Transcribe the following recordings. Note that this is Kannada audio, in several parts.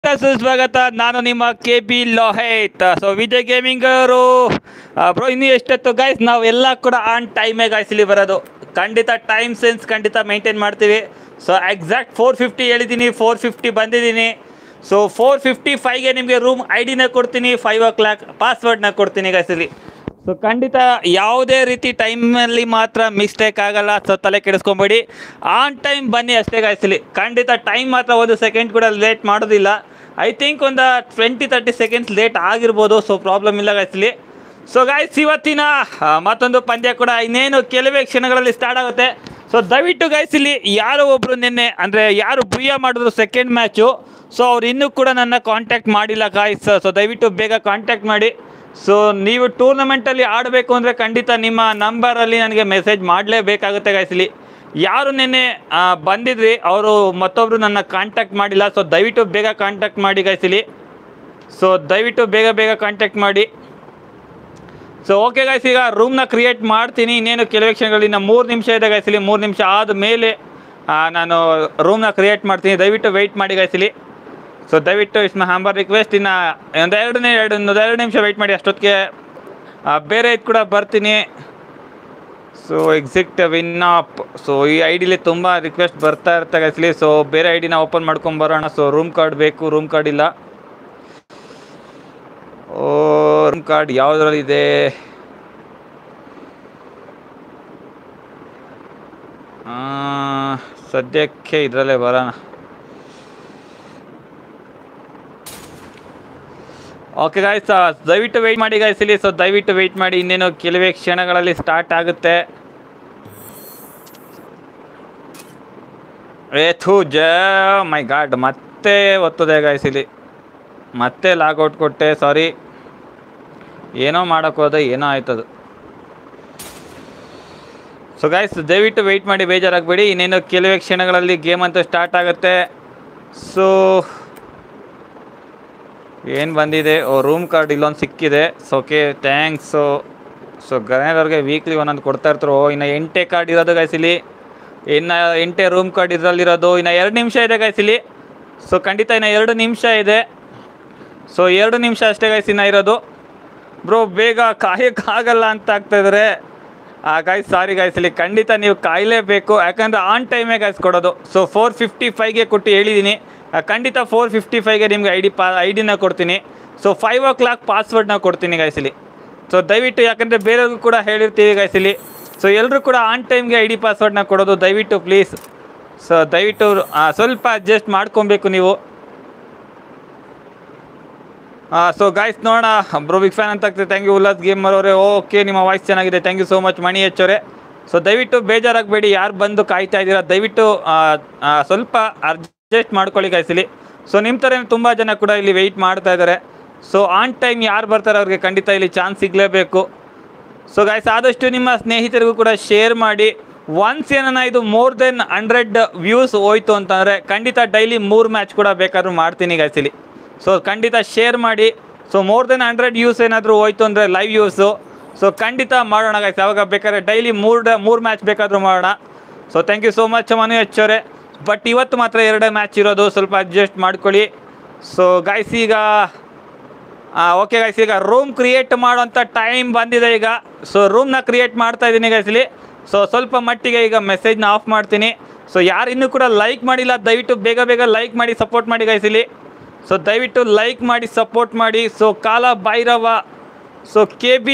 ಸುಸ್ವಾಗತ ನಾನು ನಿಮ್ಮ K B Lohith so Vijay gaming ಅವರು ಬ್ರೋ ಇನ್ನು ಎಷ್ಟೊತ್ತು ಗೈಸ್ ನಾವು ಎಲ್ಲ ಕೂಡ ಆನ್ ಟೈಮೇ ಗಾಯ್ಸ್ ಇಲ್ಲಿ ಬರೋದು ಖಂಡಿತ ಟೈಮ್ ಸೆನ್ಸ್ ಖಂಡಿತ ಮೇಂಟೈನ್ ಮಾಡ್ತೀವಿ ಸೊ ಎಕ್ಸಾಕ್ಟ್ ಫೋರ್ ಫಿಫ್ಟಿ ಹೇಳಿದ್ದೀನಿ ಫೋರ್ ಫಿಫ್ಟಿ ಬಂದಿದ್ದೀನಿ ಸೊ ಫೋರ್ ಫಿಫ್ಟಿ ಫೈವ್ಗೆ ನಿಮಗೆ ರೂಮ್ ಐ ಡಿನ ಕೊಡ್ತೀನಿ ಫೈವ್ ಓ ಕ್ಲಾಕ್ ಪಾಸ್ವರ್ಡ್ನ ಕೊಡ್ತೀನಿ ಗೈಸ್ ಇಲ್ಲಿ ಸೊ ಖಂಡಿತ ಯಾವುದೇ ರೀತಿ ಟೈಮಲ್ಲಿ ಮಾತ್ರ ಮಿಸ್ಟೇಕ್ ಆಗಲ್ಲ ಸೊ ತಲೆ ಕೆಡಿಸ್ಕೊಂಬೇಡಿ ಆನ್ ಟೈಮ್ ಬನ್ನಿ ಅಷ್ಟೇ ಗಾಯಿಸಲಿ ಖಂಡಿತ ಟೈಮ್ ಮಾತ್ರ ಒಂದು ಸೆಕೆಂಡ್ ಕೂಡ ಲೇಟ್ ಮಾಡೋದಿಲ್ಲ ಐ ಥಿಂಕ್ ಒಂದು ಟ್ವೆಂಟಿ ತರ್ಟಿ ಸೆಕೆಂಡ್ಸ್ ಲೇಟ್ ಆಗಿರ್ಬೋದು ಸೊ ಪ್ರಾಬ್ಲಮ್ ಇಲ್ಲ ಗಾಯಿಸಲಿ ಸೊ ಗಾಯ್ಸ್ ಇವತ್ತಿನ ಆ, ಮತ್ತೊಂದು ಪಂದ್ಯ ಕೂಡ ಇನ್ನೇನು ಕೆಲವೇ ಕ್ಷಣಗಳಲ್ಲಿ ಸ್ಟಾರ್ಟ್ ಆಗುತ್ತೆ ಸೊ ದಯವಿಟ್ಟು ಗಾಯ್ಸ್ ಇಲ್ಲಿ ಯಾರೋ ಒಬ್ರು ನಿನ್ನೆ ಅಂದರೆ ಯಾರು ಭುಯ್ಯ ಮಾಡಿದ್ರು ಸೆಕೆಂಡ್ ಮ್ಯಾಚು ಸೊ ಅವ್ರು ಇನ್ನೂ ಕೂಡ ನನ್ನ ಕಾಂಟ್ಯಾಕ್ಟ್ ಮಾಡಿಲ್ಲ ಗಾಯ್ಸ್ ಸೊ ದಯವಿಟ್ಟು ಬೇಗ ಕಾಂಟ್ಯಾಕ್ಟ್ ಮಾಡಿ ಸೊ ನೀವು ಟೂರ್ನಮೆಂಟಲ್ಲಿ ಆಡಬೇಕು ಅಂದರೆ ಖಂಡಿತ ನಿಮ್ಮ ನಂಬರಲ್ಲಿ ನನಗೆ ಮೆಸೇಜ್ ಮಾಡಲೇಬೇಕಾಗುತ್ತೆ ಗಾಯ್ಸ್ ಇಲ್ಲಿ ಯಾರು ನಿನ್ನೆ ಆ, ಬಂದಿದ್ರಿ ಅವರು ಮತ್ತೊಬ್ಬರು ನನ್ನ ಕಾಂಟ್ಯಾಕ್ಟ್ ಮಾಡಿಲ್ಲ ಸೊ ದಯವಿಟ್ಟು ಬೇಗ ಕಾಂಟ್ಯಾಕ್ಟ್ ಮಾಡಿ ಗಾಯ್ಸ್ ಇಲ್ಲಿ ಸೊ ದಯವಿಟ್ಟು ಬೇಗ ಬೇಗ ಕಾಂಟ್ಯಾಕ್ಟ್ ಮಾಡಿ ಸೊ ಓಕೆ ಗೈಸ್ ಈಗ ರೂಮ್ನ ಕ್ರಿಯೇಟ್ ಮಾಡ್ತೀನಿ ಇನ್ನೇನು ಕೆಲವೇ ಕ್ಷಣಗಳಲ್ಲಿ ಇನ್ನು ಮೂರು ನಿಮಿಷ ಇದೆ ಗೈಸ್ ಇಲ್ಲಿ ಮೂರು ನಿಮಿಷ ಆದ ಮೇಲೆ ಆ, ನಾನು ರೂಮ್ನ ಕ್ರಿಯೇಟ್ ಮಾಡ್ತೀನಿ ದಯವಿಟ್ಟು ವೆಯ್ಟ್ ಮಾಡಿ ಗೈಸ್ ಇಲ್ಲಿ ಸೊ ದಯವಿಟ್ಟು ಇಟ್ಸ್ ಮೈ ಹ್ಯಾಂಬರ್ ರಿಕ್ವೆಸ್ಟ್ ಇನ್ನು ಒಂದು ಎರಡನೇ ಎರಡು ಒಂದು ಎರಡು ನಿಮಿಷ ವೆಯ್ಟ್ ಮಾಡಿ ಅಷ್ಟೊತ್ತಿಗೆ ಆ, ಬೇರೆ ಇದು ಕೂಡ ಬರ್ತೀನಿ so exit win up so ಈ ಐ ಡಿಲಿ ತುಂಬ ರಿಕ್ವೆಸ್ಟ್ ಬರ್ತಾ ಇರುತ್ತೆ ಗೈಸ್ಲಿ ಸೊ ಬೇರೆ ಐ ಡಿನ ಓಪನ್ ಮಾಡ್ಕೊಂಬರೋಣ ಸೊ ರೂಮ್ ಕಾರ್ಡ್ ಬೇಕು ರೂಮ್ ಕಾರ್ಡ್ ಇಲ್ಲ ಓ ರೂಮ್ ಕಾರ್ಡ್ ಯಾವುದ್ರಲ್ಲಿದೆ ಆ, ಸದ್ಯಕ್ಕೆ ಇದರಲ್ಲೇ ಬರೋಣ ಓಕೆ ಗಾಯ್ಸ್ ದಯವಿಟ್ಟು ವೆಯ್ಟ್ ಮಾಡಿ ಗಾಯ್ಸ್ ಇಲ್ಲಿ ಸೊ ದಯವಿಟ್ಟು ವೆಯ್ಟ್ ಮಾಡಿ ಇನ್ನೇನು ಕೆಲವೇ ಕ್ಷಣಗಳಲ್ಲಿ ಸ್ಟಾರ್ಟ್ ಆಗುತ್ತೆ ಏ ಥೂ ಜ ಮೈ ಗಾಡ್ ಮತ್ತೆ ಒತ್ತದೆ ಗಾಯ್ಸ್ ಇಲ್ಲಿ ಮತ್ತೆ ಲಾಗೌಟ್ ಕೊಟ್ಟೆ ಸಾರಿ ಏನೋ ಮಾಡೋಕೆ ಹೋದೆ ಏನೋ ಆಯ್ತದು ಸೊ ಗಾಯ್ಸ್ ದಯವಿಟ್ಟು ವೆಯ್ಟ್ ಮಾಡಿ ಬೇಜಾರಾಗಬೇಡಿ ಇನ್ನೇನು ಕೆಲವೇ ಕ್ಷಣಗಳಲ್ಲಿ ಗೇಮ್ ಅಂತೂ ಸ್ಟಾರ್ಟ್ ಆಗುತ್ತೆ ಸೊ ಏನು ಬಂದಿದೆ ಓ ರೂಮ್ ಕಾರ್ಡ್ ಇಲ್ಲೊಂದು ಸಿಕ್ಕಿದೆ ಸೊ ಓಕೆ ಥ್ಯಾಂಕ್ಸು ಸೊ ಗಣೇರವ್ರಿಗೆ ವೀಕ್ಲಿ ಒಂದೊಂದು ಕೊಡ್ತಾ ಇರ್ತಾರೆ ಓ ಇನ್ನು ಎಂಟೇ ಕಾರ್ಡ್ ಇರೋದು ಗಾಯ್ಸ್ ಇಲ್ಲಿ ಇನ್ನು ಎಂಟೇ ರೂಮ್ ಕಾರ್ಡ್ ಇದರಲ್ಲಿರೋದು ಇನ್ನು ಎರಡು ನಿಮಿಷ ಇದೆ ಗಾಯ್ಸ್ ಇಲ್ಲಿ ಸೊ ಖಂಡಿತ ಇನ್ನು ಎರಡು ನಿಮಿಷ ಇದೆ ಸೊ ಎರಡು ನಿಮಿಷ ಅಷ್ಟೇ ಗಾಯ್ಸ್ ಇನ್ನು ಇರೋದು ಬ್ರೋ ಬೇಗ ಕಾಯೋಕ್ಕಾಗಲ್ಲ ಅಂತ ಆಗ್ತಾ ಇದ್ದಾರೆ ಆ ಗಾಯ್ಸ್ ಸಾರಿ ಗಾಯ್ಸ್ ಇಲ್ಲಿ ಖಂಡಿತ ನೀವು ಕಾಯಲೇಬೇಕು ಯಾಕಂದರೆ ಆನ್ ಟೈಮೇ ಗಾಯ್ಸ್ ಕೊಡೋದು ಸೊ ಫೋರ್ ಫಿಫ್ಟಿ ಫೈವ್ಗೆ ಕೊಟ್ಟು ಹೇಳಿದ್ದೀನಿ ಆ, ಖಂಡಿತ ಫೋರ್ ಫಿಫ್ಟಿ ಫೈವ್ಗೆ ನಿಮ್ಗೆ ಐ ಡಿ ಪಾ ಐ ಡಿನ ಕೊಡ್ತೀನಿ ಸೊ ಫೈವ್ ಓ ಕ್ಲಾಕ್ ಪಾಸ್ವರ್ಡ್ನ ಕೊಡ್ತೀನಿ ಗಾಯ್ಸ್ ಇಲ್ಲಿ ಸೊ ದಯವಿಟ್ಟು ಯಾಕಂದರೆ ಬೇರೆಯವ್ರಿಗೂ ಕೂಡ ಹೇಳಿರ್ತೀವಿ ಗಾಯ್ಸ್ ಇಲ್ಲಿ ಸೊ ಎಲ್ಲರೂ ಕೂಡ ಆನ್ ಟೈಮ್ಗೆ ಐ ಡಿ ಪಾಸ್ವರ್ಡ್ನ ಕೊಡೋದು ದಯವಿಟ್ಟು ಪ್ಲೀಸ್ ಸೊ ದಯವಿಟ್ಟು ಆ, ಸ್ವಲ್ಪ ಅಡ್ಜಸ್ಟ್ ಮಾಡ್ಕೊಬೇಕು ನೀವು ಸೊ ಗಾಯ್ಸ್ ನೋಡೋಣ ಬ್ರೋ ಬಿಗ್ ಫ್ಯಾನ್ ಅಂತ ಆಗ್ತದೆ ಥ್ಯಾಂಕ್ ಯು ಉಲ್ಲಾಸ್ ಗೇಮರ್ ಅವರೇ ಓಕೆ ನಿಮ್ಮ ವಾಯ್ಸ್ ಚೆನ್ನಾಗಿದೆ thank you so much Mani ಹೆಚ್ಚವರೇ ಸೊ ದಯವಿಟ್ಟು ಬೇಜಾರಾಗಬೇಡಿ ಯಾರು ಬಂದು ಕಾಯ್ತಾ ಇದ್ದೀರಾ ದಯವಿಟ್ಟು ಆ, ಆ, ಸ್ವಲ್ಪ ಅಡ್ಜಸ್ಟ್ ಮಾಡ್ಕೊಳ್ಳಿ ಗಾಯ್ಸ್ ಇಲ್ಲಿ ಸೊ ನಿಮ್ಮ ಥರ ತುಂಬ ಜನ ಕೂಡ ಇಲ್ಲಿ ವೆಯ್ಟ್ ಮಾಡ್ತಾ ಇದ್ದಾರೆ ಸೊ ಆನ್ ಟೈಮ್ ಯಾರು ಬರ್ತಾರೆ ಅವ್ರಿಗೆ ಖಂಡಿತ ಇಲ್ಲಿ ಚಾನ್ಸ್ ಸಿಗಲೇಬೇಕು ಸೊ ಗಾಯ್ಸ್ ಆದಷ್ಟು ನಿಮ್ಮ ಸ್ನೇಹಿತರಿಗೂ ಕೂಡ ಶೇರ್ ಮಾಡಿ ಒನ್ಸ್ ಏನನ್ನ ಇದು ಮೋರ್ ದೆನ್ ಹಂಡ್ರೆಡ್ ವ್ಯೂಸ್ ಹೋಯ್ತು ಅಂತಂದರೆ ಖಂಡಿತ ಡೈಲಿ ಮೂರು ಮ್ಯಾಚ್ ಕೂಡ ಬೇಕಾದ್ರೂ ಮಾಡ್ತೀನಿ ಗಾಯ್ಸ್ ಇಲ್ಲಿ ಸೊ ಖಂಡಿತ ಶೇರ್ ಮಾಡಿ so more than hundred views ಏನಾದರೂ ಹೋಯ್ತು ಅಂದರೆ ಲೈವ್ ವ್ಯೂಸು ಸೊ ಖಂಡಿತ ಮಾಡೋಣ ಗಾಯ್ಸ್ ಯಾವಾಗ ಬೇಕಾದ್ರೆ ಡೈಲಿ ಮೂರು ಮೂರು ಮ್ಯಾಚ್ ಬೇಕಾದರೂ ಮಾಡೋಣ so thank you so much Manu ಹೆಚ್ಚೋರೆ ಬಟ್ ಇವತ್ತು ಮಾತ್ರ ಎರಡೇ ಮ್ಯಾಚ್ ಇರೋದು ಸ್ವಲ್ಪ ಅಡ್ಜಸ್ಟ್ ಮಾಡ್ಕೊಳ್ಳಿ ಸೊ ಗಾಯ್ಸ್ ಈಗ ಓಕೆ ಗೈಸ್ ಈಗ ರೂಮ್ ಕ್ರಿಯೇಟ್ ಮಾಡೋಂಥ ಟೈಮ್ ಬಂದಿದೆ ಈಗ ಸೊ ರೂಮ್ನ ಕ್ರಿಯೇಟ್ ಮಾಡ್ತಾ ಇದ್ದೀನಿ ಗೈಸ್ ಇಲ್ಲಿ ಸೊ ಸ್ವಲ್ಪ ಮಟ್ಟಿಗೆ ಈಗ ಮೆಸೇಜ್ನ ಆಫ್ ಮಾಡ್ತೀನಿ ಸೊ ಯಾರು ಇನ್ನೂ ಕೂಡ ಲೈಕ್ ಮಾಡಿಲ್ಲ ದಯವಿಟ್ಟು ಬೇಗ ಬೇಗ ಲೈಕ್ ಮಾಡಿ ಸಪೋರ್ಟ್ ಮಾಡಿ ಗೈಸ್ ಇಲ್ಲಿ ಸೊ ದಯವಿಟ್ಟು ಲೈಕ್ ಮಾಡಿ ಸಪೋರ್ಟ್ ಮಾಡಿ so Kala Bhairava so K B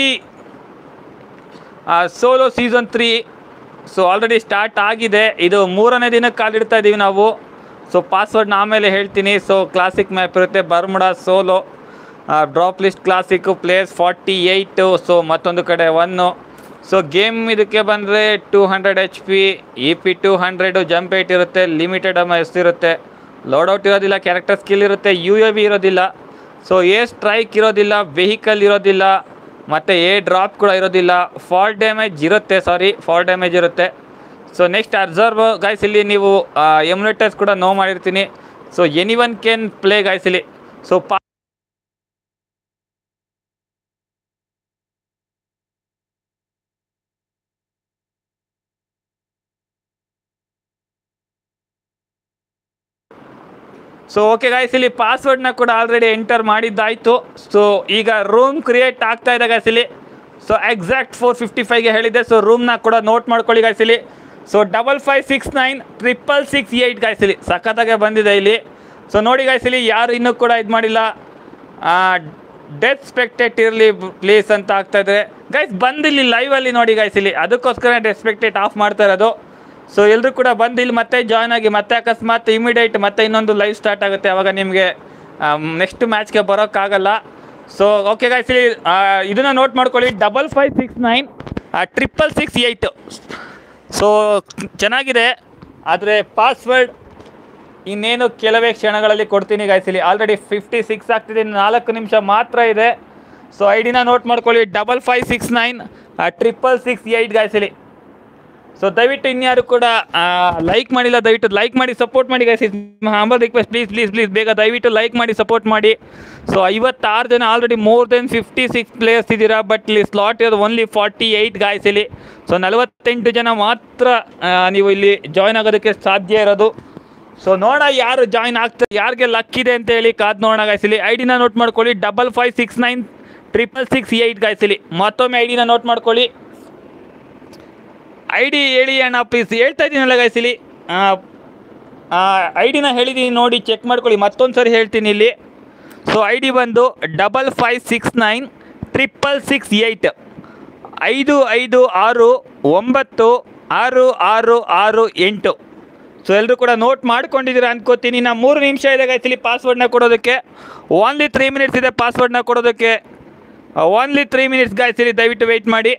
solo season three so already start ಆಗಿದೆ ಇದು ಮೂರನೇ ದಿನಕ್ಕೆ ಕಾಲಿಡ್ತಾ ಇದ್ದೀವಿ ನಾವು ಸೊ ಪಾಸ್ವರ್ಡ್ನ ಆಮೇಲೆ ಹೇಳ್ತೀನಿ ಸೊ ಕ್ಲಾಸಿಕ್ ಮ್ಯಾಪ್ ಇರುತ್ತೆ Bermuda solo drop list classic players forty eight so ಮತ್ತೊಂದು ಕಡೆ ಒನ್ನು ಸೊ ಗೇಮ್ ಇದಕ್ಕೆ ಬಂದರೆ two hundred H P E P two hundred jump eight ಇರುತ್ತೆ ಲಿಮಿಟೆಡ್ ಅಮ ಇರುತ್ತೆ ಲೋಡೌಟ್ ಇರೋದಿಲ್ಲ ಕ್ಯಾರೆಕ್ಟರ್ ಸ್ಕಿಲ್ ಇರುತ್ತೆ ಯು ಎ ವಿ ಇರೋದಿಲ್ಲ ಸೊ ಎ ಸ್ಟ್ರೈಕ್ ಇರೋದಿಲ್ಲ ವೆಹಿಕಲ್ ಇರೋದಿಲ್ಲ ಮತ್ತು ಎ ಡ್ರಾಪ್ ಕೂಡ ಇರೋದಿಲ್ಲ ಫಾಲ್ ಡ್ಯಾಮೇಜ್ ಇರುತ್ತೆ ಸಾರಿ ಫಾಲ್ ಡ್ಯಾಮೇಜ್ ಇರುತ್ತೆ ಸೊ ನೆಕ್ಸ್ಟ್ ಅಬ್ಸರ್ವ್ ಗಾಯ್ಸ್ ಇಲ್ಲಿ ನೀವು ಎಮ್ಯುಲೇಟರ್ಸ್ ಕೂಡ ನೋ ಮಾಡಿರ್ತೀನಿ so any one can play guys ಇಲ್ಲಿ ಸೊ ಪಾ ಸೊ ಸೊ ಓಕೆ ಗಾಯ್ಸ್ ಇಲ್ಲಿ ಪಾಸ್ವರ್ಡ್ನ ಕೂಡ ಆಲ್ರೆಡಿ ಎಂಟರ್ ಮಾಡಿದ್ದಾಯಿತು ಸೊ ಈಗ ರೂಮ್ ಕ್ರಿಯೇಟ್ ಆಗ್ತಾ ಇದೆ ಗಾಯ್ಸ್ ಇಲ್ಲಿ ಸೊ ಎಕ್ಸಾಕ್ಟ್ ಫೋರ್ ಫಿಫ್ಟಿ ಫೈವ್ಗೆ ಹೇಳಿದ್ದೆ ಸೊ ರೂಮ್ನ ಕೂಡ ನೋಟ್ ಮಾಡ್ಕೊಳ್ಳಿ ಗಾಯ್ಸ್ ಇಲ್ಲಿ so double five six nine triple six eight guys ಇಲ್ಲಿ ಸಖತ್ತಾಗೆ ಬಂದಿದೆ ಇಲ್ಲಿ ಸೊ ನೋಡಿ ಗಾಯ್ಸ್ ಇಲ್ಲಿ ಯಾರು ಇನ್ನೂ ಕೂಡ ಇದು ಮಾಡಿಲ್ಲ ಡೆತ್ ಸ್ಪೆಕ್ಟೇಟ್ ಇರಲಿ ಪ್ಲೀಸ್ ಅಂತ ಆಗ್ತಾ ಇದೆ ಗೈಸ್ ಬಂದಿಲ್ಲಿ ಲೈವಲ್ಲಿ ನೋಡಿ ಗಾಯ್ಸ್ ಇಲ್ಲಿ ಅದಕ್ಕೋಸ್ಕರ ಡೆತ್ ಸ್ಪೆಕ್ಟೇಟ್ ಆಫ್ ಮಾಡ್ತಾ ಇರೋದು ಸೊ ಎಲ್ಲರೂ ಕೂಡ ಬಂದು ಇಲ್ಲಿ ಮತ್ತೆ ಜಾಯ್ನ್ ಆಗಿ ಮತ್ತೆ ಅಕಸ್ಮಾತ್ ಇಮಿಡಿಯೇಟ್ ಮತ್ತೆ ಇನ್ನೊಂದು ಲೈವ್ ಸ್ಟಾರ್ಟ್ ಆಗುತ್ತೆ ಅವಾಗ ನಿಮಗೆ ನೆಕ್ಸ್ಟ್ ಮ್ಯಾಚ್ಗೆ ಬರೋಕ್ಕಾಗಲ್ಲ ಸೊ ಓಕೆ ಗಾಯ್ಸ್ ಇಲ್ಲಿ ಆ, ಇದನ್ನ ನೋಟ್ ಮಾಡ್ಕೊಳ್ಳಿ double five six nine triple six eight so ಚೆನ್ನಾಗಿದೆ ಆದರೆ ಪಾಸ್ವರ್ಡ್ ಇನ್ನೇನು ಕೆಲವೇ ಕ್ಷಣಗಳಲ್ಲಿ ಕೊಡ್ತೀನಿ ಗಾಯ್ಸಿಲಿ ಆಲ್ರೆಡಿ ಫಿಫ್ಟಿ ಸಿಕ್ಸ್ ಆಗ್ತಿದೆ ಇನ್ನು ನಾಲ್ಕು ನಿಮಿಷ ಮಾತ್ರ ಇದೆ ಸೊ ಐ ಡಿನ ನೋಟ್ ಮಾಡ್ಕೊಳ್ಳಿ double five six nine triple six eight ಗಾಯ್ಸಿಲಿ ಸೊ ದಯವಿಟ್ಟು ಇನ್ಯಾರು ಕೂಡ ಲೈಕ್ ಮಾಡಿಲ್ಲ ದಯವಿಟ್ಟು ಲೈಕ್ ಮಾಡಿ ಸಪೋರ್ಟ್ ಮಾಡಿ guys humble request please please please ಬೇಗ ದಯವಿಟ್ಟು ಲೈಕ್ ಮಾಡಿ ಸಪೋರ್ಟ್ ಮಾಡಿ ಸೊ ಐವತ್ತಾರು ಜನ already more than fifty six players ಇದ್ದೀರಾ ಬಟ್ ಇಲ್ಲಿ ಸ್ಲಾಟ್ ಇರೋದು ಓನ್ಲಿ ಫಾರ್ಟಿ ಏಯ್ಟ್ ಗಾಯ್ಸ್ ಇಲ್ಲಿ ಸೊ ನಲವತ್ತೆಂಟು ಜನ ಮಾತ್ರ ಆ, ನೀವು ಇಲ್ಲಿ ಜಾಯ್ನ್ ಆಗೋದಕ್ಕೆ ಸಾಧ್ಯ ಇರೋದು ಸೊ ನೋಡ ಯಾರು ಜಾಯ್ನ್ ಆಗ್ತಾರೆ ಯಾರಿಗೆ ಲಕ್ ಇದೆ ಅಂತ ಹೇಳಿ ಕಾದ್ ನೋಡೋಣ guys ಇಲ್ಲಿ ಐ ಡಿನ ನೋಟ್ ಮಾಡ್ಕೊಳ್ಳಿ double five six nine triple six eight guys ಇಲ್ಲಿ ಮತ್ತೊಮ್ಮೆ ಐ ಡಿನ ನೋಟ್ ಮಾಡ್ಕೊಳ್ಳಿ ಐ ಡಿ ಹೇಳಿ ಅಣ್ಣ ಪ್ಲೀಸ್ ಹೇಳ್ತಾ ಇದ್ದೀನಲ್ಲ ಗೈಸ್ ಇಲ್ಲಿ ಐ ಡಿನ ಹೇಳಿದ್ದೀನಿ ನೋಡಿ ಚೆಕ್ ಮಾಡ್ಕೊಳ್ಳಿ ಮತ್ತೊಂದು ಸರಿ ಹೇಳ್ತೀನಿ ಇಲ್ಲಿ ಸೊ ಐ ಡಿ ಬಂದು double five six nine triple six eight ಐದು ಐದು ಆರು ಒಂಬತ್ತು ಆರು ಆರು ಆರು ಎಂಟು ಸೊ ಎಲ್ಲರೂ ಕೂಡ ನೋಟ್ ಮಾಡ್ಕೊಂಡಿದ್ದೀರಾ ಅನ್ಕೋತೀನಿ ನಾ ಮೂರು ನಿಮಿಷ ಇದೆ ಗೈಸ್ ಇಲ್ಲಿ ಪಾಸ್ವರ್ಡ್ನ ಕೊಡೋದಕ್ಕೆ ಓನ್ಲಿ ತ್ರೀ ಮಿನಿಟ್ಸ್ ಇದೆ ಪಾಸ್ವರ್ಡ್ನ ಕೊಡೋದಕ್ಕೆ ಓನ್ಲಿ ತ್ರೀ ಮಿನಿಟ್ಸ್ ಗಾಯ್ಸ್ ಇಲ್ಲಿ ದಯವಿಟ್ಟು ವೆಯ್ಟ್ ಮಾಡಿ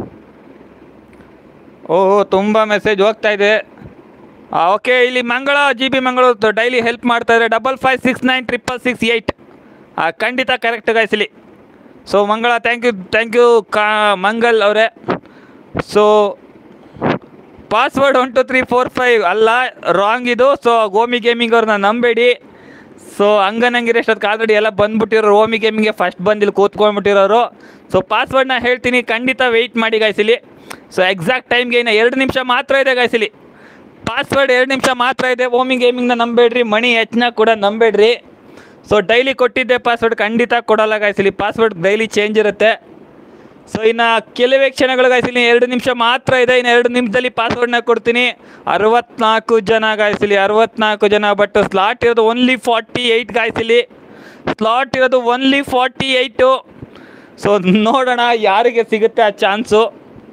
ಓಹೋ ತುಂಬ ಮೆಸೇಜ್ ಹೋಗ್ತಾ ಇದೆ ಓಕೆ ಇಲ್ಲಿ Mangala G B Mangaluru daily help ಮಾಡ್ತಾ ಇದ್ದಾರೆ double five six nine triple six eight ಖಂಡಿತ ಕರೆಕ್ಟ್ ಗಾಯ್ಸ್ ಇಲ್ಲಿ so Mangala thank you thank you ಕಾ ಮಂಗಲ್ ಅವರೇ so password one two three four five ಅಲ್ಲ ರಾಂಗ್ ಇದು ಸೊ ಗೋಮಿ ಗೇಮಿಂಗ್ ಅವ್ರನ್ನ ನಂಬೇಡಿ ಸೊ ಹಂಗನಂಗಿರ ಎಷ್ಟೊತ್ತು ಆಲ್ರೆಡಿ ಎಲ್ಲ ಬಂದ್ಬಿಟ್ಟಿರೋರು ಓಮಿ ಗೇಮಿಂಗ್ಗೆ ಫಸ್ಟ್ ಬಂದು ಇಲ್ಲಿ ಕೂತ್ಕೊಂಡ್ಬಿಟ್ಟಿರೋರು ಸೊ ಪಾಸ್ವರ್ಡ್ನ ಹೇಳ್ತೀನಿ ಖಂಡಿತ ವೆಯ್ಟ್ ಮಾಡಿ ಗಾಯ್ಸಿಲಿ ಸೊ ಎಕ್ಸಾಕ್ಟ್ ಟೈಮ್ಗೆ ಇನ್ನು ಎರಡು ನಿಮಿಷ ಮಾತ್ರ ಇದೆ ಗಾಯ್ಸಿಲಿ ಪಾಸ್ವರ್ಡ್ ಎರಡು ನಿಮಿಷ ಮಾತ್ರ ಇದೆ ಓಮಿ ಗೇಮಿಂಗ್ನ ನಂಬೇಡ್ರಿ ಮಣಿ ಹೆಚ್ಚನ್ನ ಕೂಡ ನಂಬೇಡ್ರಿ ಸೊ ಡೈಲಿ ಕೊಟ್ಟಿದ್ದೆ ಪಾಸ್ವರ್ಡ್ ಖಂಡಿತ ಕೊಡಲ್ಲ ಗಾಯ್ಸಿಲಿ ಪಾಸ್ವರ್ಡ್ ಡೈಲಿ ಚೇಂಜ್ ಇರುತ್ತೆ ಸೊ ಇನ್ನು ಕೆಲವೇ ಕ್ಷಣಗಳು ಗಾಯ್ಸಿಲಿ ಎರಡು ನಿಮಿಷ ಮಾತ್ರ ಇದೆ ಇನ್ನು ಎರಡು ನಿಮಿಷದಲ್ಲಿ ಪಾಸ್ವರ್ಡ್ನ ಕೊಡ್ತೀನಿ ಅರವತ್ನಾಲ್ಕು ಜನ ಗಾಯ್ಸಿಲಿ ಅರವತ್ನಾಲ್ಕು ಜನ ಬಟ್ ಸ್ಲಾಟ್ ಇರೋದು ಓನ್ಲಿ ಫಾರ್ಟಿ ಏಯ್ಟ್ ಗಾಯ್ಸಿಲಿ ಸ್ಲಾಟ್ ಇರೋದು ಓನ್ಲಿ ಫಾರ್ಟಿ ಏಯ್ಟು ಸೊ ನೋಡೋಣ ಯಾರಿಗೆ ಸಿಗುತ್ತೆ ಆ chance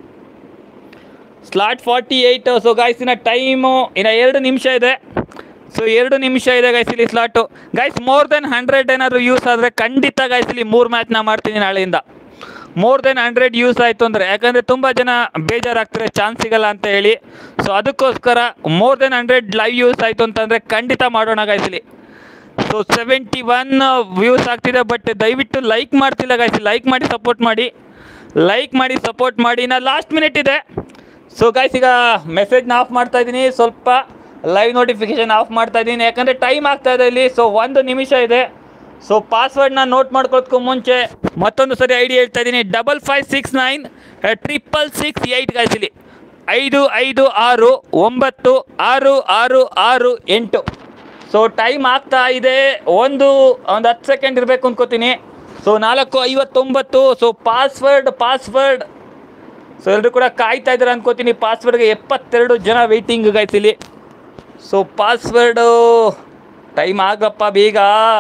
slot forty eight so guys ಇನ್ನು ಟೈಮು ಇನ್ನು ಎರಡು ನಿಮಿಷ ಇದೆ ಸೊ ಎರಡು ನಿಮಿಷ ಇದೆ ಗೈಸ್ ಇಲ್ಲಿ slot guys more than hundred ಏನಾದರೂ ಯೂಸ್ ಆದರೆ ಖಂಡಿತ ಗೈಸ್ ಇಲ್ಲಿ ಮೂರು ಮ್ಯಾಚ್ನ ಮಾಡ್ತೀನಿ ನಾಳೆಯಿಂದ ಮೋರ್ ದೆನ್ ಹಂಡ್ರೆಡ್ ಯೂಸ್ ಆಯಿತು ಅಂದರೆ ಯಾಕಂದರೆ ತುಂಬ ಜನ ಬೇಜಾರಾಗ್ತಾರೆ ಚಾನ್ಸ್ ಸಿಗಲ್ಲ ಅಂತ ಹೇಳಿ ಸೊ ಅದಕ್ಕೋಸ್ಕರ more than hundred live views ಆಯಿತು ಅಂತಂದರೆ ಖಂಡಿತ ಮಾಡೋಣ ಗೈಸ್ ಇಲ್ಲಿ ಸೊ ಸೆವೆಂಟಿ ಒನ್ ವ್ಯೂಸ್ ಆಗ್ತಿದೆ ಬಟ್ ದಯವಿಟ್ಟು ಲೈಕ್ ಮಾಡ್ತಿಲ್ಲ ಗೈಸ್ ಲೈಕ್ ಮಾಡಿ ಸಪೋರ್ಟ್ ಮಾಡಿ ಲೈಕ್ ಮಾಡಿ ಸಪೋರ್ಟ್ ಮಾಡಿ ನಾ ಲಾಸ್ಟ್ ಮಿನಿಟ್ ಇದೆ ಸೊ ಗೈಸ್ ಈಗ ಮೆಸೇಜ್ನ ಆಫ್ ಮಾಡ್ತಾ ಇದ್ದೀನಿ ಸ್ವಲ್ಪ ಲೈವ್ ನೋಟಿಫಿಕೇಶನ್ ಆಫ್ ಮಾಡ್ತಾ ಇದ್ದೀನಿ ಯಾಕಂದರೆ ಟೈಮ್ ಆಗ್ತಾ ಇದೆ ಇಲ್ಲಿ ಸೊ ಒಂದು ನಿಮಿಷ ಇದೆ ಸೊ ಪಾಸ್ವರ್ಡ್ನ ನೋಟ್ ಮಾಡ್ಕೊಳ್ಳೋದಕ್ಕೂ ಮುಂಚೆ ಮತ್ತೊಂದು ಸರಿ ಐ ಡಿ ಹೇಳ್ತಾ ಇದ್ದೀನಿ double five six nine triple six eight guys ಇಲ್ಲಿ ಐದು ಐದು ಆರು ಒಂಬತ್ತು ಆರು ಆರು ಆರು ಎಂಟು ಸೊ ಟೈಮ್ ಆಗ್ತಾ ಇದೆ ಒಂದು ಒಂದು ಹತ್ತು ಸೆಕೆಂಡ್ ಇರಬೇಕು ಅನ್ಕೋತೀನಿ ಸೊ ನಾಲ್ಕು ಐವತ್ತೊಂಬತ್ತು ಸೊ ಪಾಸ್ವರ್ಡ್ ಪಾಸ್ವರ್ಡ್ ಸೊ ಎಲ್ಲರೂ ಕೂಡ ಕಾಯ್ತಾ ಇದ್ದಾರೆ ಅನ್ಕೋತೀನಿ ಪಾಸ್ವರ್ಡ್ಗೆ ಎಪ್ಪತ್ತೆರಡು ಜನ ವೆಯ್ಟಿಂಗ್ ಗೈಸ್ ಇಲ್ಲಿ ಸೊ ಪಾಸ್ವರ್ಡು ಟೈಮ್ ಆಗಪ್ಪ ಬೇಗ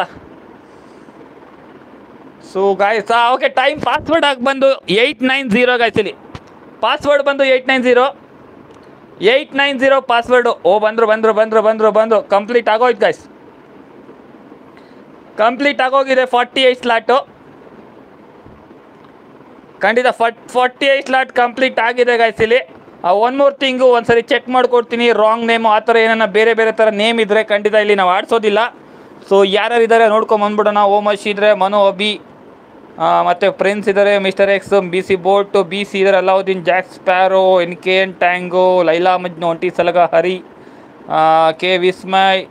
so guys okay time password ಆಗಿ ಬಂದು ಏಯ್ಟ್ ನೈನ್ ಝೀರೋ ಗಾಯ್ಸ್ ಇಲ್ಲಿ ಪಾಸ್ವರ್ಡ್ ಬಂದು eight nine zero eight nine zero password ಓ ಬಂದರು ಬಂದರು ಬಂದರು ಬಂದರು ಬಂದು ಕಂಪ್ಲೀಟ್ ಆಗೋಯ್ತು ಗಾಯ್ಸ್ ಕಂಪ್ಲೀಟ್ ಆಗೋಗಿದೆ ಫಾರ್ಟಿ ಏಯ್ಟ್ ಸ್ಲಾಟು ಖಂಡಿತ ಫಟ್ ಫಾರ್ಟಿ ಏಯ್ಟ್ ಸ್ಲಾಟ್ ಕಂಪ್ಲೀಟ್ ಆಗಿದೆ ಗಾಯ್ಸ್ ಇಲ್ಲಿ ಒನ್ ಮೂರ್ ತಿಂಗು ಒಂದ್ಸರಿ ಚೆಕ್ ಮಾಡ್ಕೊಡ್ತೀನಿ ರಾಂಗ್ ನೇಮು ಆ ಥರ ಏನಾರ ಬೇರೆ ಬೇರೆ ಥರ ನೇಮ್ ಇದ್ದರೆ ಖಂಡಿತ ಇಲ್ಲಿ ನಾವು ಆಡಿಸೋದಿಲ್ಲ ಸೊ ಯಾರ್ಯಾರು ಇದ್ದಾರೆ ನೋಡ್ಕೊಂಡು ಬಂದ್ಬಿಡೋಣ ಓಮಶ್ ಇದ್ರೆ ಮನು ಅಬಿ ಆ, ಮತ್ತೆ ಪ್ರಿನ್ಸ್ ಇದ್ದಾರೆ mister X B C bot B C ಇದ್ದಾರೆ Alauddin Jack Sparrow N K N tango Laila Majnu ಒಂಟಿ ಸಲಗ ಹರಿ ಆ, ಕೆ ವಿಸ್ಮಯ್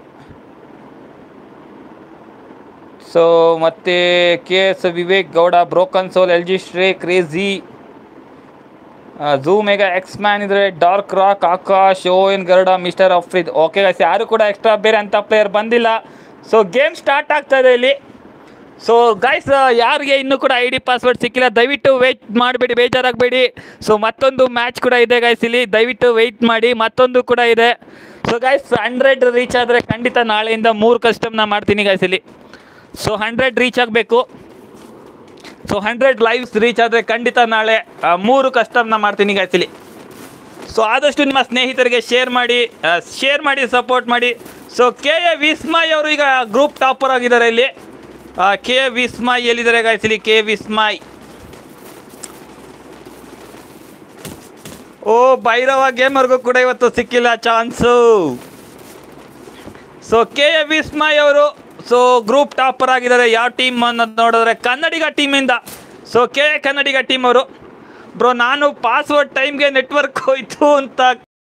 ಸೊ ಮತ್ತೆ K S Vivek Gowda broken soul L G Shre crazy ಝೂ ಮೆಗಾ ಎಕ್ಸ್ ಮ್ಯಾನ್ ಇದ್ರೆ ಡಾರ್ಕ್ ರಾಕ್ ಆಕಾಶ್ ಓ N Garuda mister Afrid okay guys ಯಾರು ಕೂಡ ಎಕ್ಸ್ಟ್ರಾ ಬೇರೆ ಅಂತ ಪ್ಲೇಯರ್ ಬಂದಿಲ್ಲ ಸೊ ಗೇಮ್ ಸ್ಟಾರ್ಟ್ ಆಗ್ತಾ ಇದೆ ಇಲ್ಲಿ ಸೊ ಗೈಸ್ ಯಾರಿಗೆ ಇನ್ನೂ ಕೂಡ ಐ ಡಿ ಪಾಸ್ವರ್ಡ್ ಸಿಕ್ಕಿಲ್ಲ ದಯವಿಟ್ಟು ವೆಯ್ಟ್ ಮಾಡಬೇಡಿ ಬೇಜಾರಾಗಬೇಡಿ ಸೊ ಮತ್ತೊಂದು ಮ್ಯಾಚ್ ಕೂಡ ಇದೆ ಗೈಸ್ ಇಲ್ಲಿ ದಯವಿಟ್ಟು ವೆಯ್ಟ್ ಮಾಡಿ ಮತ್ತೊಂದು ಕೂಡ ಇದೆ ಸೊ ಗೈಸ್ ಹಂಡ್ರೆಡ್ ರೀಚ್ ಆದರೆ ಖಂಡಿತ ನಾಳೆಯಿಂದ ಮೂರು ಕಸ್ಟಮ್ನ ಮಾಡ್ತೀನಿ ಗೈಸ್ ಇಲ್ಲಿ ಸೊ ಹಂಡ್ರೆಡ್ ರೀಚ್ ಆಗಬೇಕು ಸೊ ಹಂಡ್ರೆಡ್ ಲೈವ್ಸ್ ರೀಚ್ ಆದರೆ ಖಂಡಿತ ನಾಳೆ ಆ, ಮೂರು ಕಸ್ಟಮ್ನ ಮಾಡ್ತೀನಿ ಗೈಸ್ ಇಲ್ಲಿ ಸೊ ಆದಷ್ಟು ನಿಮ್ಮ ಸ್ನೇಹಿತರಿಗೆ ಶೇರ್ ಮಾಡಿ ಶೇರ್ ಮಾಡಿ ಸಪೋರ್ಟ್ ಮಾಡಿ ಸೊ ಕೆ ಎ ವಿಸ್ಮಯ್ ಅವರು ಈಗ ಗ್ರೂಪ್ ಟಾಪರ್ ಆಗಿದ್ದಾರೆ ಇಲ್ಲಿ ಕೆ ಎ ವಿಸ್ಮಯ್ ಎಲ್ಲಿದ್ದಾರೆ ಗಾಯ್ಸ್ ಇಲ್ಲಿ ಕೆ ವಿಸ್ಮಯ್ ಓ ಭೈರವ ಗೇಮರ್ಗೂ ಕೂಡ ಇವತ್ತು ಸಿಕ್ಕಿಲ್ಲ chance so K A Vismay ಅವರು ಸೊ ಗ್ರೂಪ್ ಟಾಪರ್ ಆಗಿದ್ದಾರೆ ಯಾವ ಟೀಮ್ ಅನ್ನೋದು ನೋಡಿದ್ರೆ ಕನ್ನಡಿಗ ಟೀಮಿಂದ so K A Kannadiga team ಅವರು ಬ್ರೋ ನಾನು ಪಾಸ್ವರ್ಡ್ ಟೈಮ್ಗೆ ನೆಟ್ವರ್ಕ್ ಹೋಯ್ತು ಅಂತ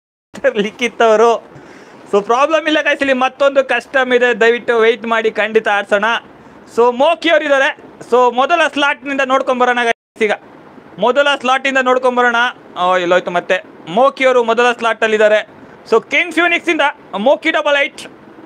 ಲಿಖಿತ್ ಅವರು ಸೊ ಪ್ರಾಬ್ಲಮ್ ಇಲ್ಲ guys, ಇಲ್ಲಿ ಮತ್ತೊಂದು ಕಸ್ಟಮ್ ಇದೆ ದಯವಿಟ್ಟು ವೆಯ್ಟ್ ಮಾಡಿ ಖಂಡಿತ ಆಡ್ಸೋಣ ಸೊ ಮೋಕಿ ಅವರು ಇದ್ದಾರೆ ಸೊ ಮೊದಲ ಸ್ಲಾಟ್ನಿಂದ ನೋಡ್ಕೊಂಬರೋಣ guys ಈಗ ಮೊದಲ ಸ್ಲಾಟಿಂದ ನೋಡ್ಕೊಂಬರೋಣ ಓ ಇಲ್ಲೋಯ್ತು ಮತ್ತೆ ಮೋಕಿ ಅವರು ಮೊದಲ ಸ್ಲಾಟಲ್ಲಿದ್ದಾರೆ ಸೊ ಕಿಂಗ್ ಫ್ಯೂನಿಕ್ಸಿಂದ ಮೋಕಿ ಡಬಲ್ ಏಯ್ಟ್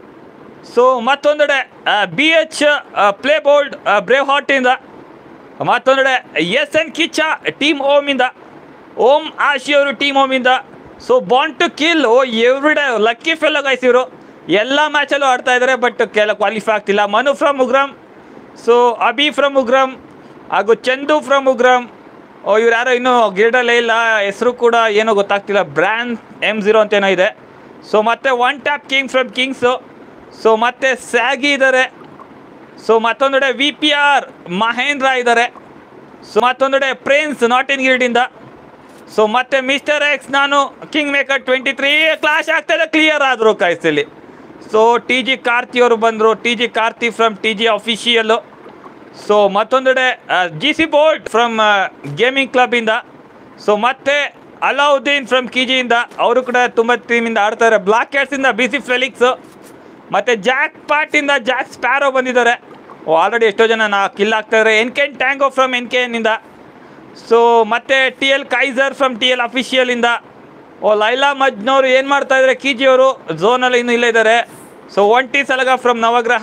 ಸೊ ಮತ್ತೊಂದೆಡೆ B H play bold brave ಹಾರ್ಟಿಂದ ಮತ್ತೊಂದೆಡೆ ಎಸ್ ಎನ್ ಕಿಚ್ಚ ಟೀಮ್ ಓಮಿಂದ ಓಂ ಆಶಿ ಅವರು ಟೀಮ್ ಓಮಿಂದ ಸೊ ಬಾಂಡ್ ಟು ಕಿಲ್ ಓ every day lucky fellow guys ಇವರು ಎಲ್ಲ ಮ್ಯಾಚಲ್ಲೂ ಆಡ್ತಾ ಇದ್ದಾರೆ ಬಟ್ ಕೆಲ ಕ್ವಾಲಿಫೈ ಆಗ್ತಿಲ್ಲ Manu from Ugram so Abi from Ugram ಹಾಗೂ ಚಂದು ಫ್ರಮ್ ಉಗ್ರಮ್ ಓ ಇವ್ರು ಯಾರೋ ಇನ್ನೂ ಗಿರಡಲ್ಲೇ ಇಲ್ಲ ಹೆಸರು ಕೂಡ ಏನೋ ಗೊತ್ತಾಗ್ತಿಲ್ಲ ಬ್ರ್ಯಾಂಡ್ ಎಮ್ ಝೀರೋ ಅಂತ ಏನೋ ಇದೆ ಸೊ ಮತ್ತೆ one tap king from kings so ಮತ್ತೆ ಸ್ಯಾಗಿ ಇದ್ದಾರೆ ಸೊ ಮತ್ತೊಂದೆಡೆ ವಿ ಪಿ ಆರ್ ಮಹೇಂದ್ರ ಇದ್ದಾರೆ ಸೊ ಮತ್ತೊಂದೆಡೆ ಪ್ರಿನ್ಸ್ ನಾಟ್ ಇನ್ ಗಿಲ್ಡಿಂದ ಸೊ ಮತ್ತೆ ಮಿಸ್ಟರ್ ಎಕ್ಸ್ ನಾನು king maker twenty three clash ಆಗ್ತಾ ಇದೆ ಕ್ಲಿಯರ್ ಆದರು ಕಾಯ್ಸಲ್ಲಿ ಸೊ ಟಿ ಜಿ ಕಾರ್ತಿ ಅವರು ಬಂದರು T G Karthi from T G official so ಮತ್ತೊಂದೆಡೆ G C bolt from gaming ಕ್ಲಬ್ಬಿಂದ ಸೊ ಮತ್ತೆ ಅಲಾವುದ್ದೀನ್ ಫ್ರಮ್ ಕಿಜಿಯಿಂದ ಅವರು ಕೂಡ ತುಂಬ ಟೀಮಿಂದ ಆಡ್ತಾರೆ ಬ್ಲಾಕ್ ಕ್ಯಾಟ್ಸಿಂದ ಬಿ ಸಿ ಫೆಲಿಕ್ಸು ಮತ್ತು ಜಾಕ್ ಪಾಟಿಂದ ಜಾಕ್ ಸ್ಪ್ಯಾರೋ ಬಂದಿದ್ದಾರೆ ಓ ಆಲ್ರೆಡಿ ಎಷ್ಟೋ ಜನ ನಾ ಕಿಲ್ ಆಗ್ತಾರೆ N Ken tango from N K ಎನ್ನಿಂದ ಸೊ ಮತ್ತೆ T L Kaiser from T L ಅಫಿಷಿಯಲಿಂದ ಓ ಲೈಲಾ ಮಜ್ನವರು ಏನು ಮಾಡ್ತಾ ಇದ್ದಾರೆ ಕಿಜಿಯವರು ಝೋನಲ್ಲಿ ಇನ್ನೂ ಇಲ್ಲೇ ಇದ್ದಾರೆ ಸೊ ಒಂಟಿ ಸಲಗ ಫ್ರಮ್ ನವಗ್ರಹ